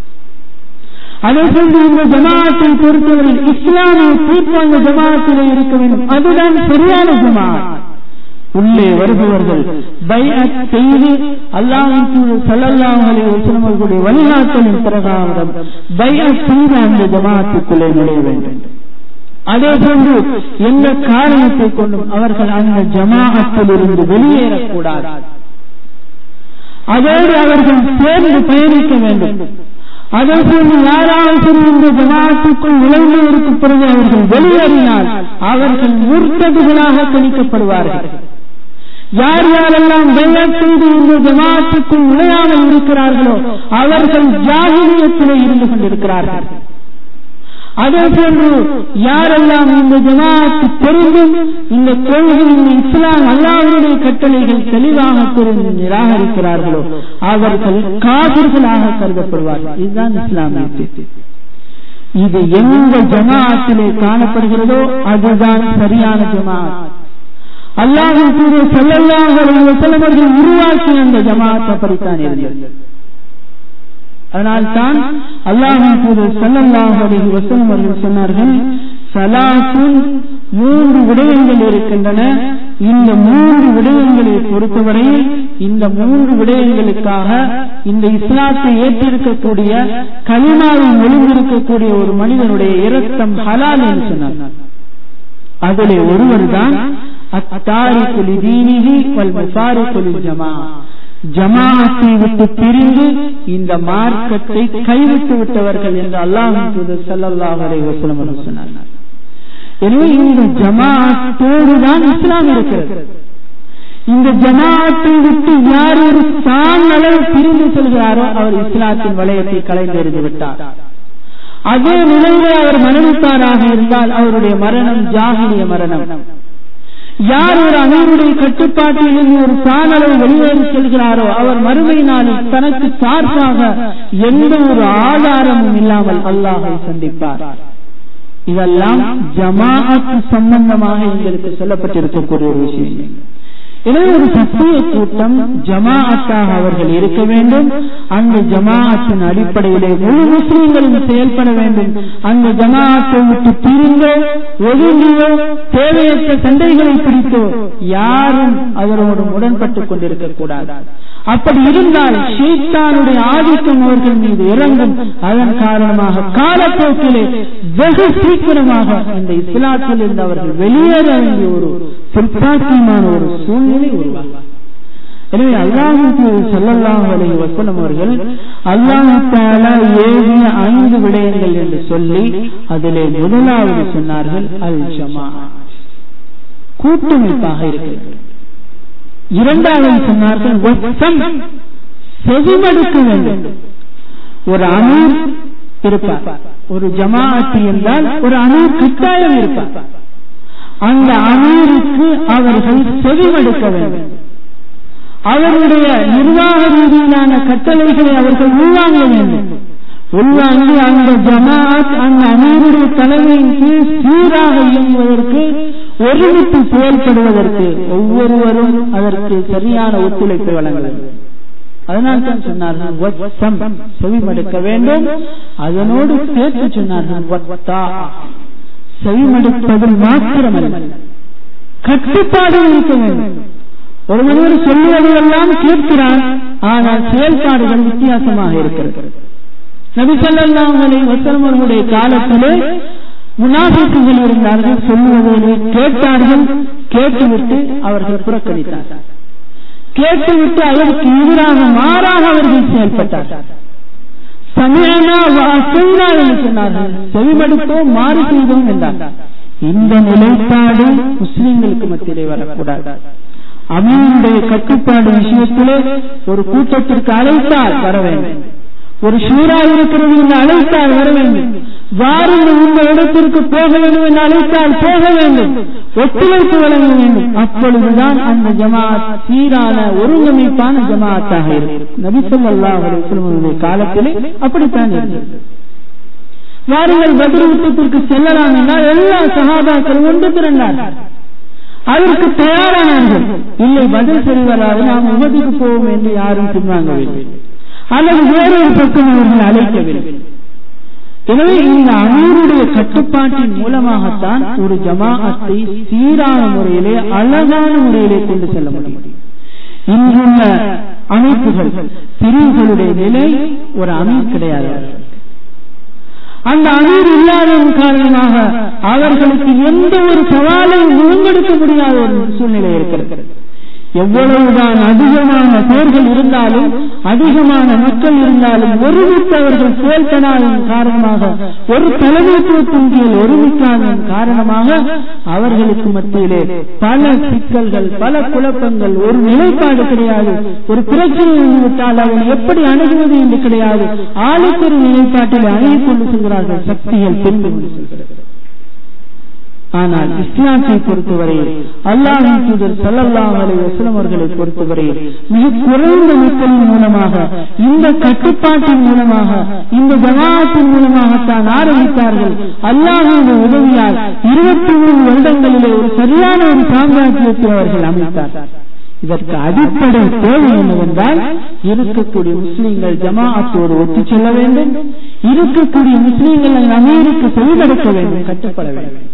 அதே போன்று இந்த ஜமாத்தை பொறுத்தவரையில் இஸ்லாமிய தீர்ப்பு அந்த ஜமாத்திலே இருக்க வேண்டும் அதுதான் சரியான ஜமாத் உள்ளே வருபவர்கள் பைஅத் செய்து அல்லாஹின் தூதர் ஸல்லல்லாஹு அலைஹி வஸல்லம் அவர்களுடைய வழிகாட்டலின் பிரகாரம் பைஅத் செய்து அந்த ஜமாத்துக்குள்ளே நுழைய வேண்டும் அதே போன்று எந்த காரணத்தை கொண்டும் அவர்கள் அந்த ஜமாஅத்தில் இருந்து வெளியேறக்கூடாது அதோடு அவர்கள் சேர்ந்து பயணிக்க வேண்டும் அதே போன்று யாராவது இந்த ஜமாத்துக்குள் நுழைந்ததற்கு பிறகு அவர்கள் வெளியேறினால் அவர்கள் முர்த்ததுகளாக கணிக்கப்படுவார்கள் யார் யாரெல்லாம் வெள்ளம் செய்து இந்த ஜமாத்துக்குள் நுழையாமல் இருக்கிறார்களோ அவர்கள் ஜாகிரியத்திலே இருந்து கொண்டிருக்கிறார்கள் அதே போன்று யாரெல்லாம் இந்த ஜமாத்து தெரிந்தும் இந்த கொள்கை இந்த இஸ்லாம் அல்லாவுடைய கட்டளைகள் தெளிவாக தெரிந்து நிராகரிக்கிறார்களோ அவர்கள் காவிர்களாக கருதப்படுவார்கள் இதுதான் இஸ்லாமிய இது எந்த ஜமாத்திலே காணப்படுகிறதோ அதுதான் சரியான ஜமாத் அல்லாஹின் தூதர் செல்லல்லாஹ் செல்லவர்கள் உருவாக்கிய அந்த ஜமாத் அப்படித்தான் இருந்தது அதனால் தான் அல்லாஹின் தூதர் செல்லல்லாஹ் அலைஹி வஸல்லம் அவர்கள் சொன்னார்கள் சலாசுன் மூன்று விடயங்கள் இருக்கின்றன இந்த மூன்று விடயங்களை பொறுத்தவரையில் இந்த மூன்று விடயங்களுக்காக இந்த இஸ்லாத்தை ஏற்றிருக்கக்கூடிய களிமாவை மொழிந்திருக்கக்கூடிய ஒரு மனிதனுடைய இரத்தம் ஹலால் என்று சொன்னார் அதிலே ஒருவர் தான் அத்தாரிக்குலி தீனிகி வல் முசாரிக்குலி ஜமா ஜமாத்தை விட்டு பிரிந்து இந்த மார்க்கத்தை கைவிட்டு விட்டவர்கள் என்று அல்லாஹின் தூதர் ஸல்லல்லாஹு அலைஹி வஸல்லம் அவர்கள் சொன்னார் எனவே இந்த ஜமாத்தோடு தான் இஸ்லாம் இருக்கிறது இந்த ஜமாத்தை விட்டு யார் ஒரு தான் அளவு பிரிந்து செல்கிறாரோ அவர் இஸ்லாத்தின் வளையத்தை கலைந்தெறிந்து விட்டார் அதே நிலையிலே அவர் மரணித்தாராக இருந்தால் அவருடைய மரணம் ஜாகிரிய மரணம் யார் ஒரு அமீருடைய கட்டுப்பாட்டில் இருந்து ஒரு சாணளவு வெளியேறி செல்கிறாரோ அவர் மறுமை நாளில் தனக்கு சார்பாக எந்த ஒரு ஆதாரமும் இல்லாமல் அல்லாஹை சந்திப்பார் இதெல்லாம் ஜமாஅத்து சம்பந்தமாக எங்களுக்கு சொல்லப்பட்டிருக்கக்கூடிய ஒரு விஷயம் எனவே ஒரு சத்திய கூட்டம் ஜமாஅத்தாக அவர்கள் இருக்க வேண்டும் அந்த ஜமாஅத்தின் அடிப்படையிலே முழு முஸ்லீம்களும் செயல்பட வேண்டும் அந்த ஜமாஅத்தை விட்டு பிரிந்தோ ஒதுங்கியோ தேவையற்ற சண்டைகளை பிடித்தோ யாரும் அதனோடு உடன்பட்டுக் கொண்டிருக்க கூடாது அப்படி இருந்தால் ஷீத்தானுடைய ஆதிக்கம் அவர்கள் மீது இறங்கும் அதன் காரணமாக காலப்போக்கிலே வெகு சீக்கிரமாக இந்த இஸ்லாத்தில் இருந்து அவர்கள் வெளியேற வேண்டிய ஒரு துர்ப்பாக்கியமான ஒரு சூழ்நிலை உருவாகும் எனவே அல்லாஹுக்கு செல்லல்லாம் அலைஹி வஸல்லம் அவர்கள் அல்லாஹு தஆலா ஏவிய ஐந்து விடயங்கள் என்று சொல்லி அதிலே முதலாவது சொன்னார்கள் அல் ஜமா கூட்டமைப்பாக இருக்கிறது இரண்டாவது சொன்னார்கள் வசம் செவிமடுக்க வேண்டும் ஒரு அமீர் இருப்பார் ஒரு ஜமாஅத்து என்றால் ஒரு அமீர் கட்டாயம் இருப்பார் அந்த அமீருக்கு அவர்கள் செவிமடுக்க வேண்டும் அவருடைய நிர்வாக ரீதியிலான கட்டளைகளை அவர்கள் உள்வாங்க வேண்டும் உள்வாங்கி அந்த ஜமாத் அந்த அமீருடைய தலைமையின் கீழ் சீராக இயங்குவதற்கு ஒருமித்து செயல்படுவதற்கு ஒவ்வொருவரும் அதற்கு சரியான ஒத்துழைப்பு வழங்க வேண்டும் அதனால் தான் சொன்னார்கள் செவிமடுக்க வேண்டும் அதனோடு சேர்த்து சொன்னார்கள் செவிமடுப்பதில் மாத்திரமல்ல கட்டுப்பாடு இருக்க வேண்டும் ஒரு மனிதர் சொல்லுவதையெல்லாம் கேட்கிறான் ஆனால் செயல்பாடுகள் வித்தியாசமாக இருக்கிறது நபிசல்லாம் வசலம் அவர்களுடைய காலத்திலே முனாபிக்குகள் இருந்தார்கள் சொல்லுவதை கேட்டார்கள் கேட்டுவிட்டு அவர்கள் புறக்கணித்தார்கள் கேட்டுவிட்டு அதற்கு எதிராக மாறாக அவர்கள் செயல்பட்டார்கள் சமயனா வாசைனா என்று சொன்னார்கள் செவிமடுப்போம் மாறு செய்தோம் என்றார்கள் இந்த நிலைப்பாடு முஸ்லிம்களுக்கு மத்தியிலே வரக்கூடாது அமீனுடைய கட்டுப்பாடு விஷயத்திலே ஒரு கூட்டத்திற்கு அழைத்தால் வர வேண்டும் ஒரு ஷூரா இருக்கிறது என்று அழைத்தால் வர வேண்டும் வாருங்கள் இந்த இடத்திற்கு போக வேண்டும் என்று அழைத்தால் போக வேண்டும் ஒத்துழைப்பு வழங்க வேண்டும் அப்பொழுதுதான் அந்த ஜமாத் சீரான ஒருங்கமைப்பான ஜமாத்தாக இருக்கும் நபிசல்லா அலுவலமுடைய காலத்திலே அப்படித்தான் இருந்தது வாருங்கள் பதில் யுத்தத்திற்கு செல்லலாம் என்றால் எல்லா சகாபாக்களும் ஒன்று திரண்டார்கள் அதற்கு தயாரானார்கள் இல்லை பதில் செல்வராது நாம் உமதிக்கு போவோம் என்று யாரும் பின்வாங்கவில்லை அல்லது வேறொரு பக்கம் அவர்கள் அழைக்கவில்லை எனவே இந்த அமீருடைய கட்டுப்பாட்டின் மூலமாகத்தான் ஒரு ஜமாஅத்தை சீரான முறையிலே அழகான முறையிலே கொண்டு செல்ல முடியும் இன்றுள்ள அமைப்புகள் பிரிவுகளுடைய நிலை ஒரு அமீர் கிடையாது அந்த அமீர் இல்லாததன் காரணமாக அவர்களுக்கு எந்த ஒரு சவாலையும் முழுங்கெடுக்க முடியாத ஒரு சூழ்நிலை இருக்கிறது எவ்வளவுதான் அதிகமான பேர்கள் இருந்தாலும் அதிகமான மக்கள் இருந்தாலும் ஒருமித்து அவர்கள் செயல்படாததன் காரணமாக ஒரு தலைமைத்துவத்தின் கீழ் ஒருமிக்காததன் காரணமாக அவர்களுக்கு மத்தியிலே பல சிக்கல்கள் பல குழப்பங்கள் ஒரு நிலைப்பாடு கிடையாது ஒரு பிரச்சனை வந்துவிட்டால் அவன் எப்படி அணுகுவது என்று கிடையாது ஆளுக்கு ஒரு நிலைப்பாட்டில் அணுகிக் கொண்டு செல்கிறார்கள் சக்திகள் பின்பு செல்கிறது ஆனால் இஸ்லாத்தை பொறுத்தவரையில் அல்லாஹின் தூதர் சல்லல்லாஹ் அலைஹி வஸல்லம் அவர்களை பொறுத்தவரையில் மிக குறைந்த மக்களின் மூலமாக இந்த கட்டுப்பாட்டின் மூலமாக இந்த ஜமாத்தின் மூலமாகத்தான் ஆரம்பித்தார்கள் அல்லாஹின் உதவியால் இருபத்தி மூணு வருடங்களிலே ஒரு சரியான ஒரு சாம்ராஜ்யத்தை அவர்கள் அமைத்தார்கள் இதற்கு அடிப்படை தேவை என்னவென்றால் இருக்கக்கூடிய முஸ்லீம்கள் ஜமாஅத்தோடு ஒத்து செல்ல வேண்டும் இருக்கக்கூடிய முஸ்லீம்கள் அமீருக்கு செவிமடுக்க வேண்டும் கட்டுப்பட வேண்டும்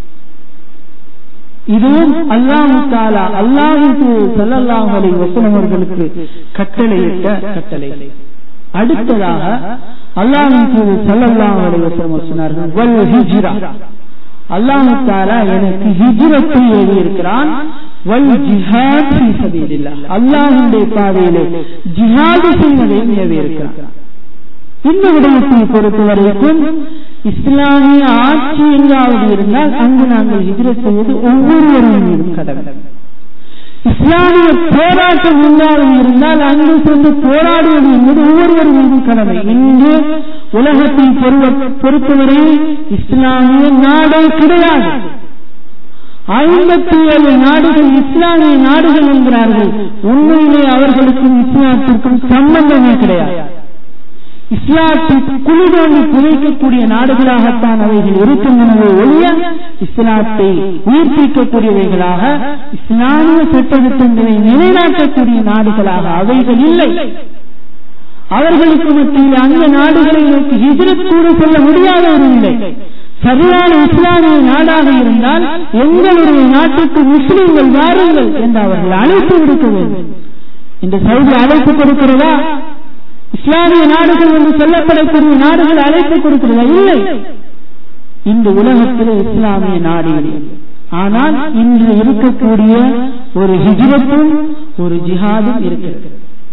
இதுவும் அல்லாஹு தாலா அல்லாஹு சல்லல்லாஹு அலைஹி வஸல்லம் அவர்களுக்கு கட்டளையிட்ட கட்டளை அடுத்ததாக அல்லாஹு தூது சல்லல்லாஹு அலைஹி வஸல்லம் சொன்னார்கள் வல் ஹிஜ்ரா அல்லாஹு தாலா எனக்கு ஹிஜ்ரத்தை ஏவி இருக்கிறான் வல் ஜிஹாத் ஃபீ சபீலில்லாஹ் அல்லாஹ்வுடைய பாதையிலே ஜிஹாத் செய்வதையும் ஏவி இருக்கிறான் இந்த விடயத்தை பொறுத்தவரைக்கும் இஸ்லாமிய ஆட்சி எங்காவது இருந்தால் அங்கு நாங்கள் ஹிஜ்ரத் செய்வது ஒவ்வொருவரும் மீதும் கடமை இஸ்லாமிய போராட்டம் எங்காவது இருந்தால் அங்கு சென்று போராடுவது என்பது ஒவ்வொருவர் மீதும் கடமை இன்று உலகத்தை பொறுத்தவரை இஸ்லாமிய நாடே கிடையாது ஐம்பத்தி ஏழு நாடுகள் இஸ்லாமிய நாடுகள் என்கிறார்கள் உண்மையிலே அவர்களுக்கும் இஸ்லாத்திற்கும் சம்பந்தமே கிடையாது இஸ்லாத்தை குளிதோண்டி புதைக்கக்கூடிய நாடுகளாகத்தான் அவைகள் இருக்கின்றனவே ஒழிய இஸ்லாத்தை உயிர்ப்பிக்கக்கூடியவைகளாக இஸ்லாமிய சட்டத்திட்டங்களை நிலைநாட்டக்கூடிய நாடுகளாக அவைகள் இல்லை அவர்களுக்கு மத்தியில் அந்த நாடுகளை நோக்கி ஹிஜரத் கூட செல்ல முடியாத ஒரு நிலை சரியான இஸ்லாமிய நாடாக இருந்தால் எங்களுடைய நாட்டுக்கு முஸ்லிம்கள் வாருங்கள் என்று அவர்கள் அழைப்பு விடுக்க வேண்டும் இந்த சவுதி அழைப்பு கொடுக்கிறதா இஸ்லாமிய நாடுகள் என்று சொல்லப்படக்கூடிய நாடுகள் அழைப்பு கொடுக்கிறதா இல்லை இந்த உலகத்தில் இஸ்லாமிய நாடு ஆனால் இன்று இருக்கக்கூடிய ஒரு ஹிஜ்ரத்தும் ஒரு ஜிஹாதும் இருக்கிறது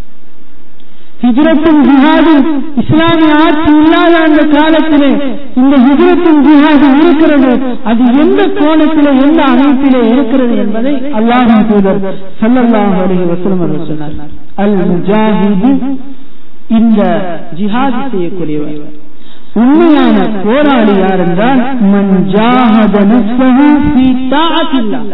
ஹிஜ்ரத்தும் ஜிஹாதும் இஸ்லாமிய ஆட்சி இல்லாத அந்த காலத்திலே இந்த ஹிஜ்ரத்தும் ஜிஹாதும் இருக்கிறது அது எந்த கோணத்திலே எந்த அமைப்பிலே இருக்கிறது என்பதை அல்லாஹின் தூதர் ஸல்லல்லாஹு அலைஹி வஸல்லம் அவர்கள் சொன்னார் அல் முஜாஹிது இந்த ஜிஹாது செய்யக்கூடியவர் உண்மையான போராளி யார் என்றால் மன் ஜாஹத நஃப்ஸஹு ஃபீ தாஅத்தில்லாஹ்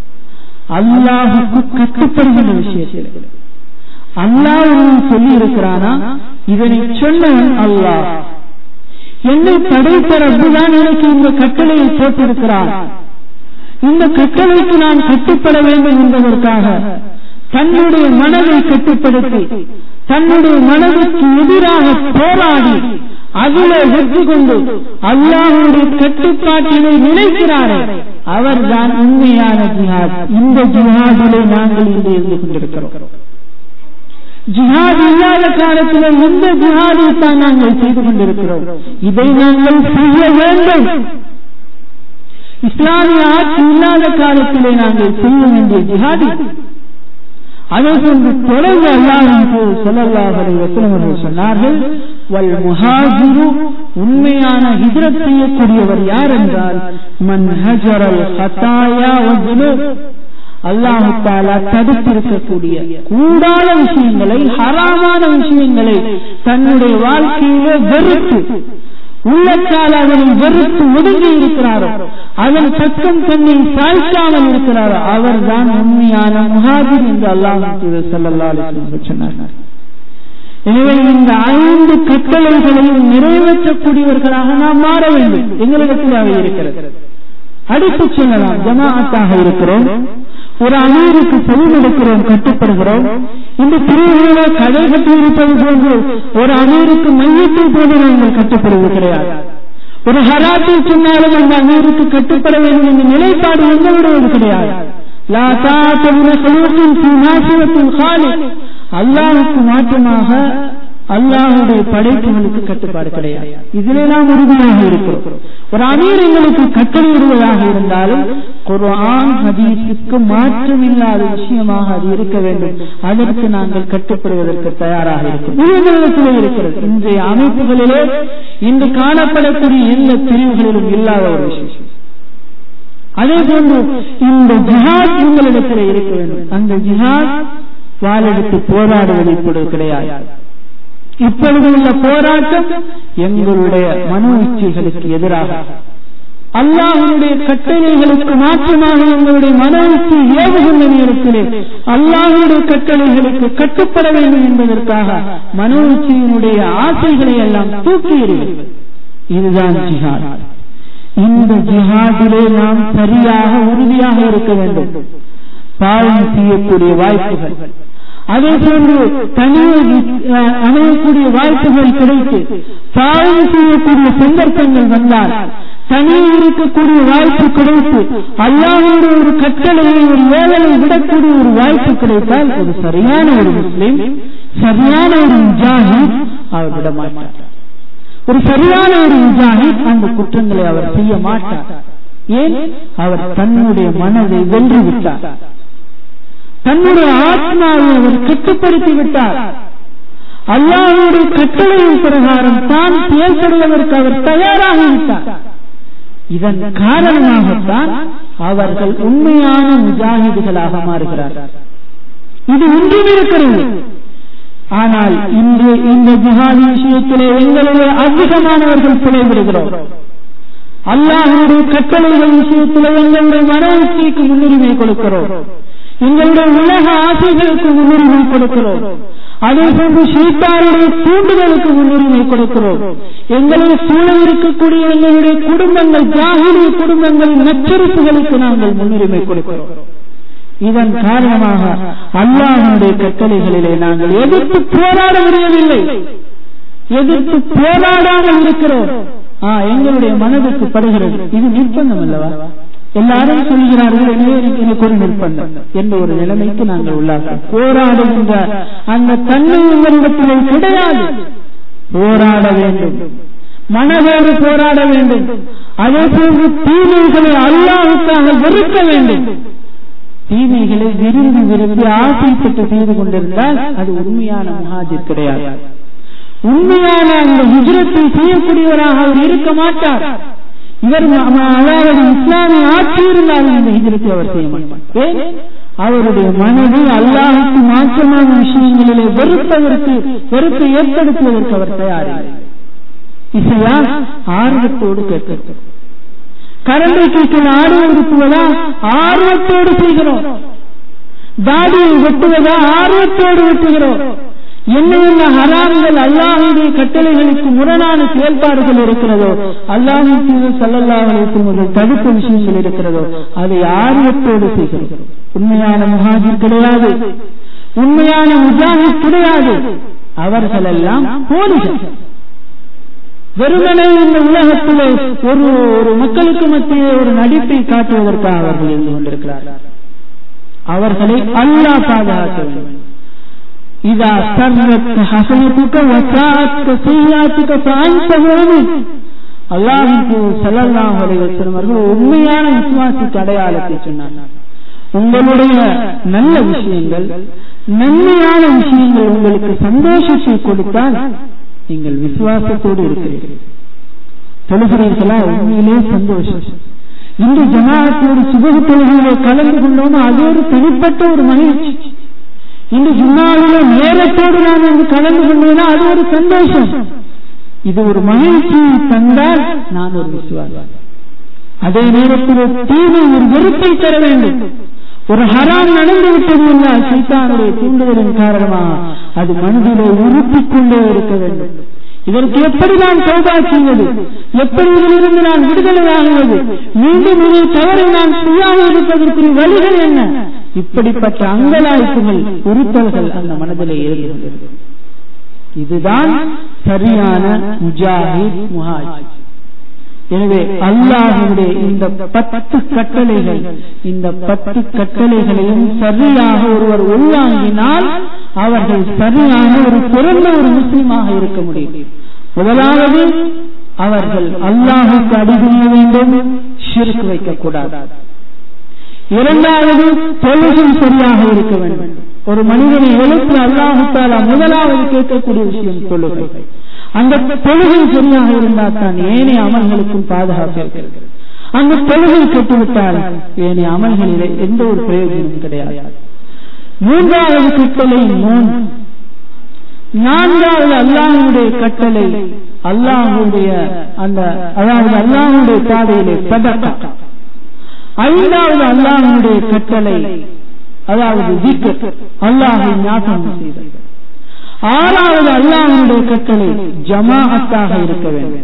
அல்லாஹுக்கு கட்டுப்படுகின்ற விஷயத்தில் அல்லாஹ் சொல்லி இருக்கிறானா இதனை சொன்னவன் அல்லாஹ் என்னை படைத்த ரப்புதான் எனக்கு இந்த கட்டளையை போட்டிருக்கிறான் இந்த கட்டளைக்கு நான் கட்டுப்பட வேண்டும் என்பதற்காக தன்னுடைய மனதை கட்டுப்படுத்தி தன்னுடைய மனதுக்கு எதிராக போராடி அதிலே வெற்றி கொண்டு அல்லாஹுடைய கட்டுப்பாட்டினை நினைக்கிறாரே அவர்தான் உண்மையான ஜிஹாத் இந்த ஜிஹாதிலே நாங்கள் இன்று இருந்து கொண்டிருக்கிறோம் ஜிஹாத் இல்லாத காலத்தில் எந்த ஜிஹாதை தான் நாங்கள் செய்து கொண்டிருக்கிறோம் இதை நாங்கள் செய்ய வேண்டும் இஸ்லாமிய ஆட்சி இல்லாத காலத்திலே நாங்கள் செய்ய வேண்டிய ஜிஹாதி அதே போன்று தொடர்ந்து அல்லாஹ் சொல்லல்லாஹரை வசனவர்கள் சொன்னார்கள் வல் முஹாஜிரு உண்மையான ஹிஜ்ரத் செய்யக்கூடியவர் யார் என்றால் மன் ஹஜரல் ஹதாயா வஜ்னுப் அல்லாஹு தாலா தடுத்திருக்கக்கூடிய கூடாத விஷயங்களை ஹராமான விஷயங்களை தன்னுடைய வாழ்க்கையிலே வெறுத்து உள்ளத்தால் அதனை வெறுத்து ஒதுங்கி இருக்கிறாரோ அதன் பக்கம் தன்னை சாய்க்காமல் இருக்கிறாரோ அவர்தான் உண்மையான முகாஜிர் என்று அல்லாஹ் செல்லல்லா சொன்னார் எனவே இந்த ஐந்து கட்டளைகளையும் நிறைவேற்றக்கூடியவர்களாக நாம் மாற வேண்டும் எங்களிடத்தில் அவை இருக்கிறது அடித்து செல்லலாம் ஜமாஅத்தாக இருக்கிறோம் ஒரு அமீருக்கு செவிமடுக்கிறோம் கட்டுப்படுகிறோம் இந்த பிரிவுகளை கதை கட்டி இருப்பது போன்று ஒரு அமீருக்கு மையத்தை போது நாங்கள் கட்டுப்படுவது கிடையாது ஒரு ஹராத்தை சொன்னாலும் அந்த அமீருக்கு கட்டுப்பட வேண்டும் என்ற நிலைப்பாடு எங்களுடையது கிடையாது லா தாத்தவின செல்வத்தின் நாசிவத்தின் காலி அல்லாவுக்கு மாற்றமாக அல்லாஹுடைய படைப்புகளுக்கு கட்டுப்பாடு கிடையாது இதிலே நாம் உறுதியாக இருக்கிறோம் ஒரு அமீர் எங்களுக்கு கட்டளையிடுவதாக இருந்தாலும் குர்ஆன் ஹதீஸுக்கு மாற்றமில்லாத விஷயமாக அது இருக்க வேண்டும் அதற்கு நாங்கள் கட்டுப்படுவதற்கு தயாராக இருக்கிறோம் இது இருக்கிறது இன்றைய அமைப்புகளிலே இன்று காணப்படக்கூடிய எந்த பிரிவுகளிலும் இல்லாத ஒரு விஷயம் அதே போன்று இந்த ஜிஹாத் உங்களிடத்தில் இருக்க வேண்டும் அந்த ஜிஹாத் வாழெடுத்து போராடுவது இப்பொழுது கிடையாது இப்பொழுது உள்ள போராட்டம் எங்களுடைய மனோ இச்சைகளுக்கு எதிராக அல்லாஹனுடைய கட்டளைகளுக்கு மாற்றமாக எங்களுடைய மனோ இச்சை ஏவுகின்ற நேரத்திலே அல்லாஹனுடைய கட்டளைகளுக்கு கட்டுப்பட வேண்டும் என்பதற்காக மனோ இச்சையினுடைய ஆசைகளை எல்லாம் தூக்கி எறிவது இதுதான் ஜிஹாத் இந்த ஜிஹாதிலே நாம் சரியாக உறுதியாக இருக்க வேண்டும் பாவம் செய்யக்கூடிய வாய்ப்புகள் அதே போன்று தனியே அமையக்கூடிய வாய்ப்புகள் கிடைத்து பாவம் செய்யக்கூடிய சந்தர்ப்பங்கள் வந்தால் தனியே இருக்கக்கூடிய வாய்ப்பு கிடைத்து அல்லாஹோட ஒரு கட்டளையை ஒரு வேலையை விடக்கூடிய ஒரு வாய்ப்பு கிடைத்தால் ஒரு சரியான ஒரு முஸ்லிம் சரியான ஒரு முஜாஹித் அவர் விட மாட்டார் ஒரு சரியான ஒரு முஜாஹித் அந்த குற்றங்களை அவர் செய்ய மாட்டார் ஏன் அவர் தன்னுடைய மனதை வென்று விட்டார் தன்னுடைய ஆத்மாவை அவர் கட்டுப்படுத்தி விட்டார் அல்லாஹுடைய கட்டளையின் பிரகாரம் தான் செயல்படுவதற்கு அவர் தயாராக விட்டார் இதன் காரணமாகத்தான் அவர்கள் உண்மையான முஜாஹிதுகளாக மாறுகிறார்கள் இது ஒன்றும் இருக்கிறது ஆனால் இன்று இந்த ஜிஹாதி விஷயத்திலே எங்களுடைய அதிகமானவர்கள் பிழைவிடுகிறோம் அல்லாஹனுடைய கட்டளைகள் விஷயத்திலே எங்களுடைய மனோச்சிக்கு முன்னுரிமை கொடுக்கிறோம் எங்களுடைய உலக ஆசைகளுக்கு முன்னுரிமை கொடுக்கிறோம் அதே போன்று சீத்தாருடைய தூண்டுதலுக்கு முன்னுரிமை கொடுக்கிறோம் எங்களை சூழ இருக்கக்கூடிய எங்களுடைய குடும்பங்கள் ஜாகிரிய குடும்பங்களின் நச்சரிப்புகளுக்கு நாங்கள் முன்னுரிமை கொடுக்கிறோம் இதன் காரணமாக அல்லாஹனுடைய கட்டளைகளிலே நாங்கள் எதிர்த்து போராட முடியவில்லை எதிர்த்து போராடாமல் இருக்கிறோம் ஆ எங்களுடைய மனதுக்கு படுகிறது இது நிர்பந்தம் அல்லவா எல்லாரும் சொல்கிறார்கள் எனவே எனக்கு ஒரு நிர்பந்தம் என்ற ஒரு நிலைமைக்கு நாங்கள் உள்ளாக போராடுகின்ற அந்த தன்மை உங்களிடத்திலே கிடையாது போராட வேண்டும் மனதோடு போராட வேண்டும் அதே போன்று தீமைகளை அல்லாவுக்காக வெறுக்க வேண்டும் தீமைகளை விரும்பி விரும்பி ஆசைப்பட்டு செய்து கொண்டிருந்தால் அது உண்மையான முஹாஜிர் கிடையாது உண்மையான அந்த ஹிஜ்ரத்தை செய்யக்கூடியவராக அவர் இருக்க மாட்டார் இவர் அதாவது இஸ்லாமிய ஆட்சி இருந்தாலும் இந்த ஹிஜ்ரத்தை அவர் செய்ய மாட்டார் ஏன் அவருடைய மனது அல்லாஹுக்கு மாற்றமான விஷயங்களிலே வெறுப்பதற்கு வெறுப்பை ஏற்படுத்துவதற்கு அவர் தயாரில்லை இசையா ஆர்வத்தோடு கேட்கிறது கரண்டை கேட்கிற ஆர்வம் இருக்குவதா ஆர்வத்தோடு செய்கிறோம் தாடியை வெட்டுவதா ஆர்வத்தோடு வெட்டுகிறோம் என்ன என்ன ஹராம்கள் அல்லாஹுடைய கட்டளைகளுக்கு முரணான செயல்பாடுகள் இருக்கிறதோ அல்லாஹுக்கு சல்லல்லாஹர்கள் தடுத்த விஷயங்கள் இருக்கிறதோ அதை ஆர்வத்தோடு செய்கிறோம் உண்மையான முஹாஜிர் கிடையாது உண்மையான முஜாஹித் கிடையாது அவர்கள் எல்லாம் போலிகள் வெறுமனே இந்த உலகத்திலே ஒரு ஒரு மக்களுக்கு மத்தியே ஒரு நடிப்பை காட்டுவதற்காக அவர்கள் இருந்து கொண்டிருக்கிறார்கள் அவர்களை அல்லா பாதுகாக்க வேண்டும் இதா சர்வத் ஹசனத்துக்க வசாத்துக்க செய்யாத்துக்க சாய்ந்த மோமின் அல்லாஹுக்கு சல்லல்லாஹு அலைஹி வஸல்லம் அவர்கள் உண்மையான விசுவாசிக்கு அடையாளத்தை சொன்னார்கள் உங்களுடைய நல்ல விஷயங்கள் நன்மையான விஷயங்கள் உங்களுக்கு சந்தோஷத்தை கொடுத்தால் நீங்கள் விசுவாசத்தோடு இருக்கிறீர்கள் தொழுகிறீர்களா உண்மையிலே சந்தோஷம் இன்று ஜமாத்தோடு சுபகு தொழுகையிலே கலந்து கொண்டோம் அது ஒரு தனிப்பட்ட ஒரு மகிழ்ச்சி இன்று ஜும்மாவிலே நேரத்தோடு நான் வந்து கலந்து கொண்டேனா அது ஒரு சந்தோஷம் இது ஒரு மகிழ்ச்சியை தந்தால் நான் ஒரு விசுவாசம் அதே நேரத்தில் ஒரு தீமை ஒரு வெறுப்பை தர வேண்டும் ஒரு ஹராம் நடந்து விட்டது என்றால் சைத்தானுடைய தூண்டுதலின் காரணமாக அது மனதிலே உறுத்திக் கொண்டே இருக்க வேண்டும் இதற்கு எப்படி நான் சௌபா செய்வது எப்படி இதிலிருந்து நான் விடுதலை ஆகுவது மீண்டும் இதை தவறை நான் செய்யாமல் இருப்பதற்குரிய வழிகள் என்ன இப்படிப்பட்ட அங்கலாய்ப்புகள் உறுத்தல்கள் அந்த மனதிலே இருந்தது இதுதான் சரியான முஜாஹித் முஹாஜித் எனவே அல்லாஹுடைய இந்த பத்து கட்டளைகள் இந்த பத்து கட்டளைகளையும் சரியாக ஒருவர் உள்வாங்கினால் அவர்கள் சரியான ஒரு சிறந்த ஒரு முஸ்லீமாக இருக்க முடியும் முதலாவது அவர்கள் அல்லாஹுக்கு அடிபணிய வேண்டும் ஷிர்க் வைக்கக்கூடாது இரண்டாவது தொழுகை சரியாக இருக்க வேண்டும் ஒரு மனிதனை எழுத்து அல்லாஹுத்தாலா முதலாவது கேட்கக்கூடிய விஷயம் தொழுகை அந்த தொழுகை சரியாக இருந்தால் தான் ஏனைய அமல்களுக்கும் பாதுகாப்பு இருக்கிறது அந்த தொழுகை கட்டுவிட்டால் ஏனைய அமல்களிலே எந்த ஒரு பிரயோஜனமும் கிடையாது மூன்றாவது கட்டளை மூன் நான்காவது அல்லாஹுடைய கட்டளை அல்லாஹுடைய அந்த அதாவது அல்லாஹுடைய பாதையிலே சதக்கா ஐந்தாவது அல்லாஹுடைய கட்டளை அதாவது திக்கர் அல்லாஹை ஞாபகம் செய்தல் ஆறாவது அல்லாஹனுடைய கட்டளை ஜமாஅத்தாக இருக்க வேண்டும்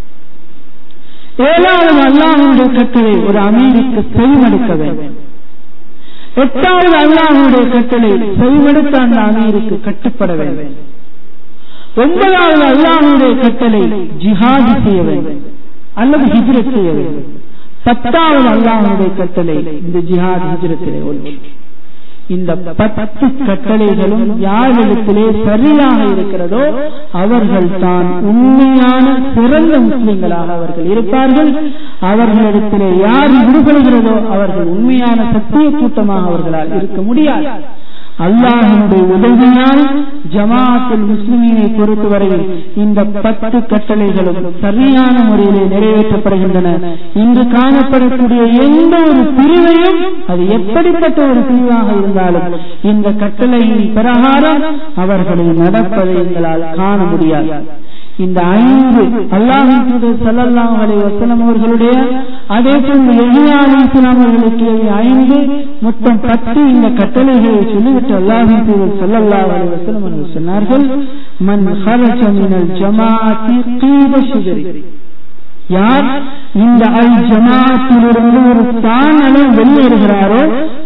ஏழாவது அல்லாஹனுடைய கட்டளை ஒரு அமீருக்கு செய்வெடுக்க வேண்டும் எட்டாவது அல்லாஹனுடைய கட்டளை செய்வெடுத்த அந்த அமீருக்கு கட்டுப்பட வேண்டும் ஒன்பதாவது அல்லாஹனுடைய கட்டளை ஜிஹாதி செய்ய வேண்டும் அல்லது ஹிஜ்ரத் செய்ய வேண்டும் பத்தாவது அல்லாஹனுடைய கட்டளை இந்த ஜிஹாத் ஹிஜ்ரத்திலே ஒன்று இந்த பத்து கட்டளைகளும் யாரிடத்திலே சரியாக இருக்கிறதோ அவர்கள் தான் உண்மையான சிறந்த முஸ்லிம்களாக அவர்கள் இருப்பார்கள் அவர்களிடத்திலே யார் விடுபடுகிறதோ அவர்கள் உண்மையான சத்திய கூட்டமாக அவர்களால் இருக்க முடியாது அல்லாஹனுடைய உதவியால் ஜமாஅத்துல் முஸ்லிமீனை பொறுத்தவரையில் இந்த பத்து கட்டளைகளும் சரியான முறையிலே நிறைவேற்றப்படுகின்றன இன்று காணப்படக்கூடிய எந்த ஒரு பிரிவையும் அது எப்படிப்பட்ட ஒரு பிரிவாக இருந்தாலும் இந்த கட்டளையின் பிரகாரம் அவர்களை நடப்பதை எங்களால் காண முடியாது இந்த ஐந்து அல்லாஹின் சல்லல்லாஹு அலைஹி வஸல்லம் அவர்களுடைய அதே போன்று எலியா அலைஹிஸ்ஸலாம் அவர்களுக்கு ஐந்து மொத்தம் பத்து இந்த கட்டளைகளை சொல்லிவிட்டு அல்லாஹின் தூதர் சல்லல்லாஹு அலைஹி வஸல்லம் அவர்கள் சொன்னார்கள் மன் ஹரஜ மினல் ஜமாஅத்தி கீத ஷஜரி யார் இந்த அல் ஜமாத்திலிருந்து ஒரு தான் அளவு வெளியேறுகிறாரோ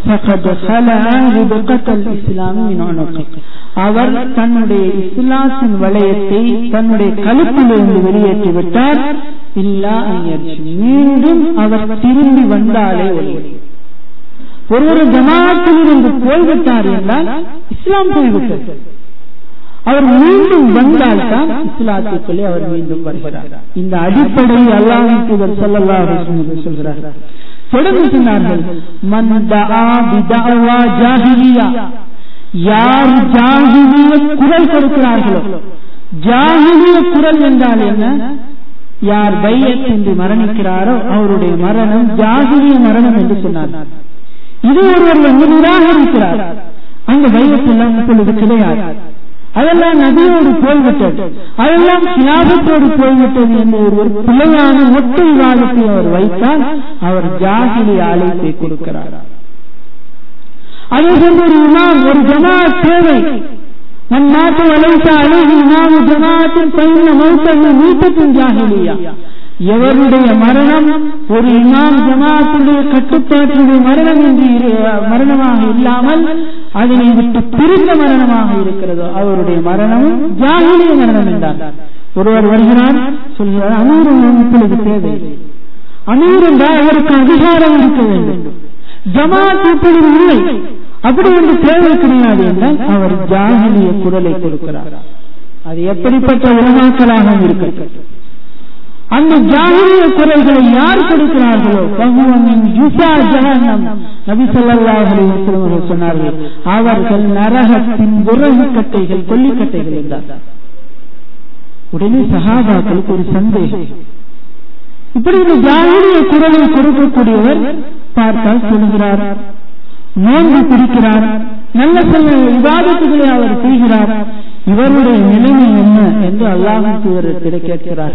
அவர் தன்னுடைய இஸ்லாத்தின் வளையத்தை தன்னுடைய கழுத்திலிருந்து வெளியேற்றி விட்டார் இல்லா மீண்டும் அவர் திரும்பி வந்தாலே ஒரு ஒரு ஜமாத்திலிருந்து போய்விட்டார் என்றால் இஸ்லாம் போய்விட்டது அவர் மீண்டும் வந்தால் தான் இஸ்லாத்துக்குள்ளே அவர் மீண்டும் வருகிறார் இந்த அடிப்படையில் அல்லாஹின் தூதர் சொல்லல்லா சொல்கிறார் தொடர்ந்து சொன்னார்கள் மன் தஆ பிதஅவா ஜாஹிலியா யார் ஜாஹிலிய குரல் கொடுக்கிறார்களோ ஜாஹிலிய குரல் என்றால் என்ன யார் பையத்தின்றி மரணிக்கிறாரோ அவருடைய மரணம் ஜாகிரிய மரணம் என்று சொன்னார் இது ஒருவர் வந்து நிராகரிக்கிறார் அந்த பையத்தெல்லாம் இப்பொழுது கிடையாது அதெல்லாம் நதியோடு போய்விட்டது அதெல்லாம் சிலாபத்தோடு போய்விட்டது என்று ஒருவர் பிழையான ஒட்டு விவாதத்தை அவர் வைத்தால் அவர் ஜாகிரிய அழைப்பை கொடுக்கிறார் அதே போன்று ஒரு இமாம் ஒரு ஜமாத் தேவை من مات وليس عليه إمام جماعة فإن موته ميتة جاهلية எவருடைய மரணம் ஒரு இமாம் ஜமாத்துடைய கட்டுப்பாட்டுடைய மரணம் என்று மரணமாக இல்லாமல் அதனை விட்டு பிரிந்த மரணமாக இருக்கிறதோ அவருடைய மரணமும் ஜாகிலிய மரணம் என்றார் ஒருவர் வருகிறார் சொல்கிறார் அமீரும் இப்பொழுது தேவை அமீர் என்றால் அவருக்கு அதிகாரம் இருக்க வேண்டும் ஜமாத் இப்பொழுது இல்லை அப்படி ஒன்று தேவை கிடையாது என்றால் அவர் ஜாகிலிய குரலை கொடுக்கிறார் அது எப்படிப்பட்ட உலமாக்களாக இருக்கட்டும் அந்த ஜாகிரிய குரல்களை யார் கொடுக்கிறார்களோ பகுவமின் ஜுசா ஜஹன்னம் நபி ஸல்லல்லாஹு அலைஹி வஸல்லம் அவர்கள் சொன்னார்கள் அவர்கள் நரகத்தின் விறகு கட்டைகள் கொல்லிக்கட்டைகள் என்றார் உடனே சஹாபாக்களுக்கு ஒரு சந்தேகம் இப்படி இந்த ஜாகிரிய குரலை கொடுக்கக்கூடியவர் பார்த்தால் சொல்கிறார் நோன்பு பிடிக்கிறார் நல்ல சில விவாதத்துகளை அவர் செய்கிறார் இவருடைய நிலைமை என்ன என்று அல்லாஹ் தூதரத்தில் கேட்கிறார்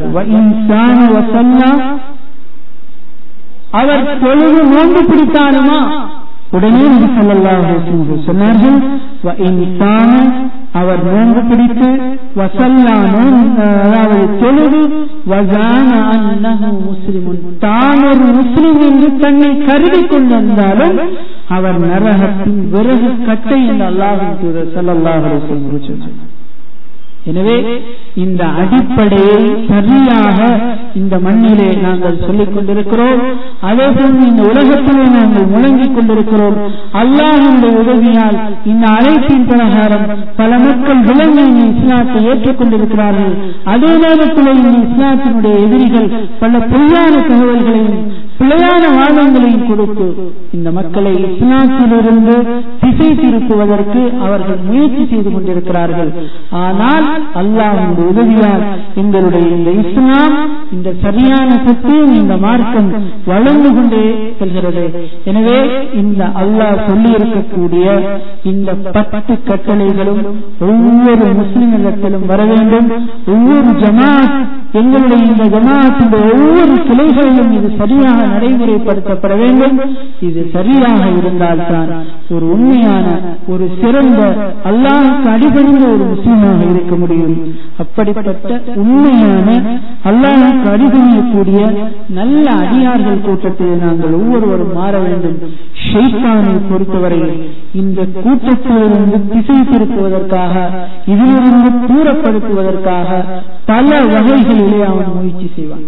அவர் தொழுது நோன்பு பிடித்தாலுமா உடனே நபி ஸல்லல்லாஹு அலைஹி வஸல்லம் சொன்னார்கள் வ இன்சான அவர் நோன்பு பிடித்து வசல்லானோ அதாவது தொழுது வசான அன்னஹு முஸ்லிமுன் தான் ஒரு முஸ்லிம் என்று தன்னை கருதி கொண்டிருந்தாலும் அவர் நரகத்தின் விறகு கட்டை என்று அல்லாஹின் தூதர் ஸல்லல்லாஹு அலைஹி வஸல்லம் சொன்னார் எனவே இந்த அடிப்படையை சரியாக இந்த மண்ணிலே நாங்கள் சொல்லிக் கொண்டிருக்கிறோம் அதே போன்று இந்த உலகத்திலே நாங்கள் முழங்கிக் கொண்டிருக்கிறோம் அல்லாஹனுடைய உதவியால் இந்த அழைப்பின் பிரகாரம் பல மக்கள் விளங்கி இந்த இஸ்லாத்தை ஏற்றுக்கொண்டிருக்கிறார்கள் அதே நேரத்தில் இந்த இஸ்லாத்தினுடைய எதிரிகள் பல பொய்யான தகவல்களையும் பிழையான வாதங்களையும் கொடுத்து இந்த மக்களை இஸ்லாத்திலிருந்து திசை திருப்புவதற்கு அவர்கள் முயற்சி செய்து கொண்டிருக்கிறார்கள் ஆனால் அல்லாஹுடைய உதவியால் எங்களுடைய இந்த இஸ்லாம் இந்த சரியான சத்தியம் இந்த மார்க்கம் வளர்ந்து கொண்டே செல்கிறது எனவே இந்த அல்லாஹ் சொல்லி இருக்கக்கூடிய இந்த பத்து கட்டளைகளும் ஒவ்வொரு முஸ்லிம்களிடத்திலும் வர வேண்டும் ஒவ்வொரு ஜமாத் எங்களுடைய இந்த ஜமாத்துடைய ஒவ்வொரு கிளைகளிலும் இது சரியாக நடைமுறைப்படுத்தப்பட வேண்டும் இது சரியாக இருந்தால்தான் ஒரு உண்மையான ஒரு சிறந்த அல்லாஹுக்கு அடிபணிந்த ஒரு முஸ்லீமாக இருக்க முடியும் அப்படிப்பட்ட உண்மையான அல்லாஹுக்கு அடிபணியக்கூடிய நல்ல அடியார்கள் கூட்டத்தில் நாங்கள் ஒவ்வொருவரும் மாற வேண்டும் ஷெய்தானை பொறுத்தவரையில் இந்த கூட்டத்திலிருந்து திசை திருப்புவதற்காக இதிலிருந்து தூரப்படுத்துவதற்காக பல வகைகளிலே அவன் முயற்சி செய்வான்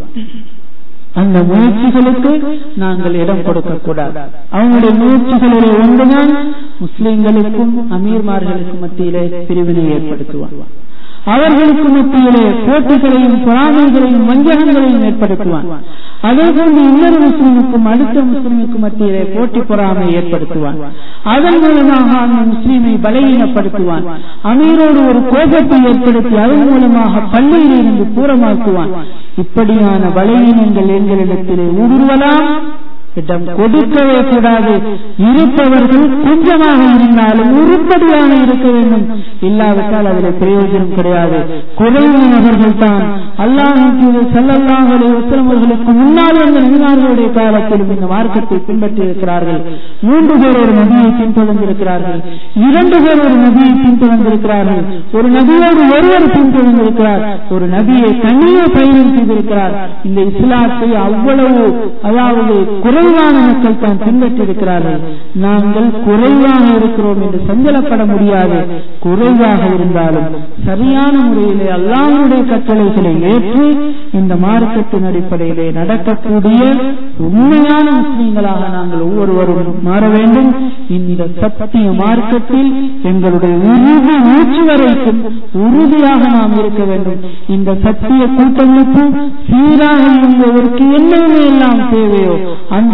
அந்த முயற்சிகளுக்கு நாங்கள் இடம் கொடுக்க கூடாது அவங்களுடைய முயற்சிகளிலே ஒன்றுதான் முஸ்லிம்களுக்கும் அமீர்மார்களுக்கும் மத்தியிலே பிரிவினை ஏற்படுத்துவான் அவர்களுக்கு மத்தியிலே போட்டிகளையும் பொறாமைகளையும் வஞ்சகங்களையும் ஏற்படுத்துவான் அதே போன்று இன்னொரு முஸ்லிமுக்கும் அடுத்த முஸ்லிமுக்கு மத்தியிலே போட்டி பொறாமை ஏற்படுத்துவான் அதன் மூலமாக அந்த முஸ்லீமை பலவீனப்படுத்துவான் அமீரோடு ஒரு கோபத்தை ஏற்படுத்தி அதன் மூலமாக பள்ளியில் இருந்து தூரமாக்குவான் இப்படியான பலவீனங்கள் எங்களிடத்திலே ஊடுருவலாம் இடம் கொடுக்கவே கூடாது இருப்பவர்கள் கொஞ்சமாக இருந்தாலும் உருப்படியாக இருக்க வேண்டும் இல்லாவிட்டால் அதில் பிரயோஜனம் கிடையாது குறைவானவர்கள் தான் அல்லாஹின் செல்லல்லாஹ் அவர்களுக்கு முன்னால் வந்த நபிமார்களுடைய காலத்திலும் இந்த மார்க்கத்தை பின்பற்றி இருக்கிறார்கள் மூன்று பேர் ஒரு நபியை பின்தொடர்ந்திருக்கிறார்கள் இரண்டு பேர் ஒரு நபியை பின்தொடர்ந்திருக்கிறார்கள் ஒரு நபியோடு ஒருவர் பின்தொடர்ந்திருக்கிறார் ஒரு நபியை தனியே பயணம் செய்திருக்கிறார் இந்த இஸ்லாத்தை அவ்வளவு அதாவது குறை குறைவான மக்கள் தான் பின்பற்றிருக்கிறார்கள் நாங்கள் குறைவாக இருக்கிறோம் என்று சஞ்சலப்பட முடியாது குறைவாக இருந்தாலும் சரியான முறையிலே அல்லாஹனுடைய கட்டளைகளை ஏற்று இந்த மார்க்கத்தின் அடிப்படையிலே நடக்கக்கூடிய உண்மையான முஸ்லீம்களாக நாங்கள் ஒவ்வொருவரும் மாற வேண்டும் இந்த சத்திய மார்க்கத்தில் எங்களுடைய உறுதி மூச்சு வரைக்கும் உறுதியாக நாம் இருக்க வேண்டும் இந்த சத்திய கூட்டமைப்பு சீராக இருந்ததற்கு என்னென்ன எல்லாம் தேவையோ அந்த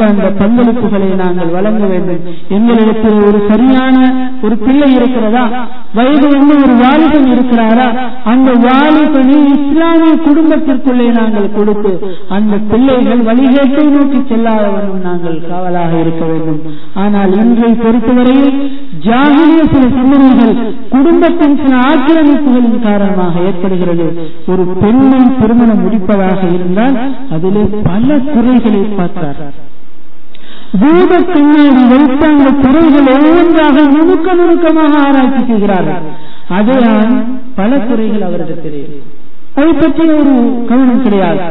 அந்த அந்த பங்களிப்புகளை நாங்கள் வழங்க வேண்டும் எங்களிடத்தில் ஒரு சரியான ஒரு பிள்ளை இருக்கிறதா வயது வந்து ஒரு வாலிபன் இருக்கிறாரா அந்த வாலிபனை இஸ்லாமிய குடும்பத்திற்குள்ளே நாங்கள் கொடுத்து அந்த பிள்ளைகள் வழிகேட்டை நோக்கி செல்லாதவனும் நாங்கள் காவலாக இருக்க வேண்டும் ஆனால் இன்றை பொறுத்தவரையில் ஜாகிரிய சில சிந்தனைகள் குடும்பத்தின் சில ஆக்கிரமிப்புகளின் காரணமாக ஏற்படுகிறது ஒரு பெண்ணை திருமணம் முடிப்பதாக இருந்தால் அதிலே பல குறைகளை பார்த்தார் பூத கண்ணாடி வைத்த அந்த குறைகள் ஒவ்வொன்றாக நுணுக்க நுணுக்கமாக ஆராய்ச்சி செய்கிறார்கள் அதே பல குறைகள் அவரிடத்திலே அதை பற்றி ஒரு கவனம் கிடையாது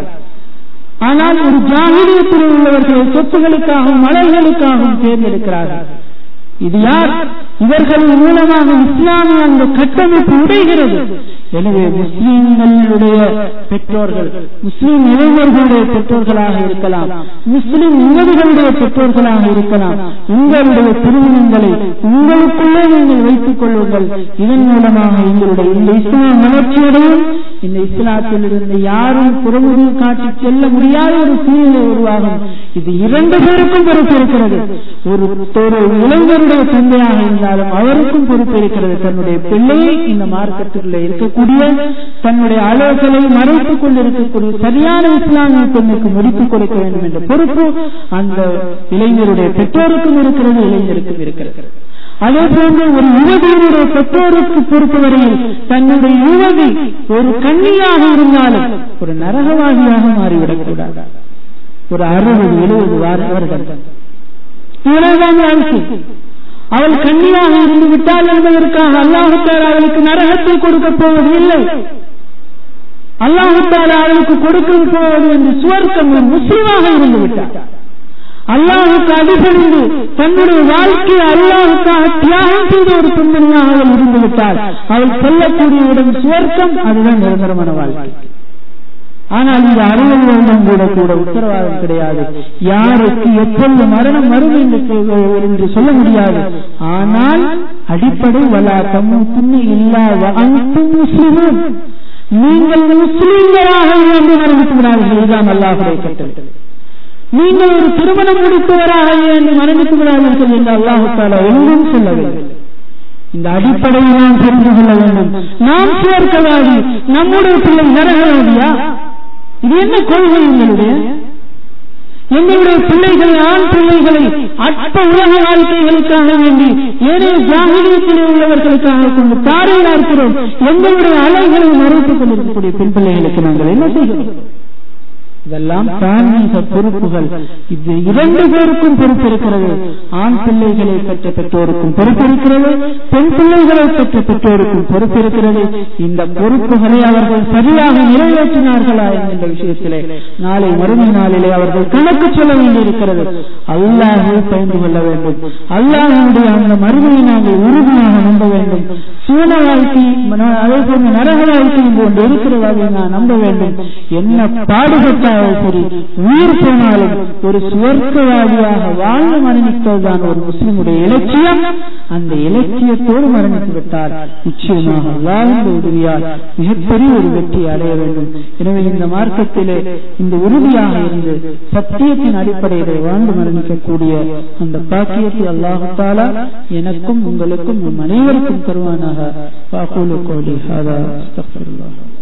ஆனால் ஒரு ஜாகிரியத்தில் உள்ளவர்களை சொத்துகளுக்காகவும் மலர்களுக்காகவும் தேர்ந்தெடுக்கிறார்கள் இது யார் இவர்களின் மூலமாக இஸ்லாமிய அந்த கட்டமைப்பு உடைகிறது எனவே முஸ்லிம்களுடைய பெற்றோர்கள் முஸ்லிம் இளைஞர்களுடைய பெற்றோர்களாக இருக்கலாம் முஸ்லிம் யுவதிகளுடைய பெற்றோர்களாக இருக்கலாம் உங்களுடைய திருமணங்களை உங்களுக்குள்ளே நீங்கள் வைத்துக் கொள்ளுங்கள் இதன் மூலமாக எங்களுடைய இந்த இஸ்லாம் வளர்ச்சியடையும் இந்த இஸ்லாத்தில் இருந்து யாரும் புறமுது காட்டி செல்ல முடியாத ஒரு சூழ்நிலை உருவாகும் இது இரண்டு பேருக்கும் பொறுப்பு இருக்கிறது ஒரு ஒரு இளைஞருடைய தந்தையாக இருந்தாலும் அவருக்கும் பொறுப்பு இருக்கிறது தன்னுடைய பிள்ளையை இந்த மார்க்கத்துக்குள்ளே இருக்கக்கூடிய தன்னுடைய அலுவல்களை மறைத்துக் கொண்டிருக்கக்கூடிய சரியான இஸ்லாமிய பெண்ணுக்கு முடித்துக் கொடுக்க வேண்டும் என்ற பொறுப்பு அந்த இளைஞருடைய பெற்றோருக்கும் இருக்கிறது இளைஞருக்கும் இருக்கிறது அதே போன்று ஒரு யுவதியினுடைய பெற்றோருக்கு பொறுத்தவரையில் தன்னுடைய யுவதி ஒரு கன்னியாக இருந்தாலும் ஒரு நரகவாதியாக மாறிவிடக்கூடாது ஒரு அறுபது எழுபது வருடம் இவ்வளவுதான் வாழ்க்கை அவள் கண்ணியாக இருந்து விட்டால் என்பதற்காக அல்லாஹுத்தார் அவளுக்கு நரகத்தை கொடுக்க போவது இல்லை அல்லாஹுத்தார் அவளுக்கு கொடுக்க போவது என்று சுவர்க்கம் முஸ்லிமாக இருந்து விட்டார் அல்லாஹுக்கு அடிபணிந்து தன்னுடைய வாழ்க்கையை அல்லாஹுக்காக தியாகம் செய்த ஒரு பெண்மணியாக அவள் இருந்து விட்டால் அவள் செல்லக்கூடிய இடம் சுவர்க்கம் அதுதான் நிரந்தரமான வாழ்க்கை ஆனால் இந்த அறுபது வருடம் கூட கூட உத்தரவாதம் கிடையாது யாருக்கு எப்பொழுது மரணம் வரும் என்று சொல்ல முடியாது ஆனால் அடிப்படை வலா தம்மு துண்ணி இல்லாத அனைத்து முஸ்லிமும் நீங்கள் முஸ்லிம்களாக என்று மரணித்து விடாதீர்கள் இதுதான் அல்லாஹுடைய கட்டளை நீங்கள் ஒரு திருமணம் முடித்தவராக என்று மரணித்து விடாதீர்கள் என்று அல்லாஹு தாலா ஒன்றும் சொல்லவில்லை இந்த அடிப்படையை நாம் தெரிந்து கொள்ள வேண்டும் நாம் சேர்க்கவாதி நம்முடைய பிள்ளை நரகவாதியா இது என்ன கொள்கை எங்களுடைய எங்களுடைய பிள்ளைகளை ஆண் பிள்ளைகளை அற்ப உலக வாழ்க்கைகளுக்காக வேண்டி ஏனைய ஜாகிரியத்திலே உள்ளவர்களுக்காக கொண்டு தாரையில் இருக்கிறோம் எங்களுடைய அலைகளை மறைத்துக் கொண்டிருக்கக்கூடிய பெண் பிள்ளைகளுக்கு நாங்கள் என்ன செய்கிறோம் இதெல்லாம் தார்மீக பொறுப்புகள் இது இரண்டு பேருக்கும் பொறுப்பு இருக்கிறது ஆண் பிள்ளைகளை பெற்ற பெற்றோருக்கும் பொறுப்பு இருக்கிறது பெண் பிள்ளைகளை பெற்ற பெற்றோருக்கும் பொறுப்பு இருக்கிறது இந்த பொறுப்புகளை அவர்கள் சரியாக நிறைவேற்றினார்களா என்கின்ற விஷயத்திலே நாளை மறுமை நாளிலே அவர்கள் கணக்கு சொல்ல வேண்டியிருக்கிறது அல்லாஹை பயந்து கொள்ள வேண்டும் அல்லாஹனுடைய அந்த மறுமையை நாங்கள் உறுதியாக நம்ப வேண்டும் சூழ வாழ்க்கை அதே போன்ற நரக வாழ்க்கை என்று ஒன்று இருக்கிறது அதை நான் நம்ப வேண்டும் என்ன பாடுபட்ட இருந்தாலும் சரி உயிர் போனாலும் ஒரு சுவர்க்கவாதியாக வாழ்ந்து மரணித்ததுதான் ஒரு முஸ்லிமுடைய இலட்சியம் அந்த இலட்சியத்தோடு மரணித்து விட்டால் நிச்சயமாக வாழ்ந்த உதவியால் மிகப்பெரிய ஒரு வெற்றி அடைய வேண்டும் எனவே இந்த மார்க்கத்திலே இந்த உறுதியாக இருந்து சத்தியத்தின் அடிப்படையிலே வாழ்ந்து மரணிக்கக்கூடிய அந்த பாக்கியத்தை அல்லாஹாலா எனக்கும் உங்களுக்கும் நம் அனைவருக்கும் தருவானாக வாக்குலு கோலி ஹாதா அஸ்தக்ஃபிருல்லாஹ்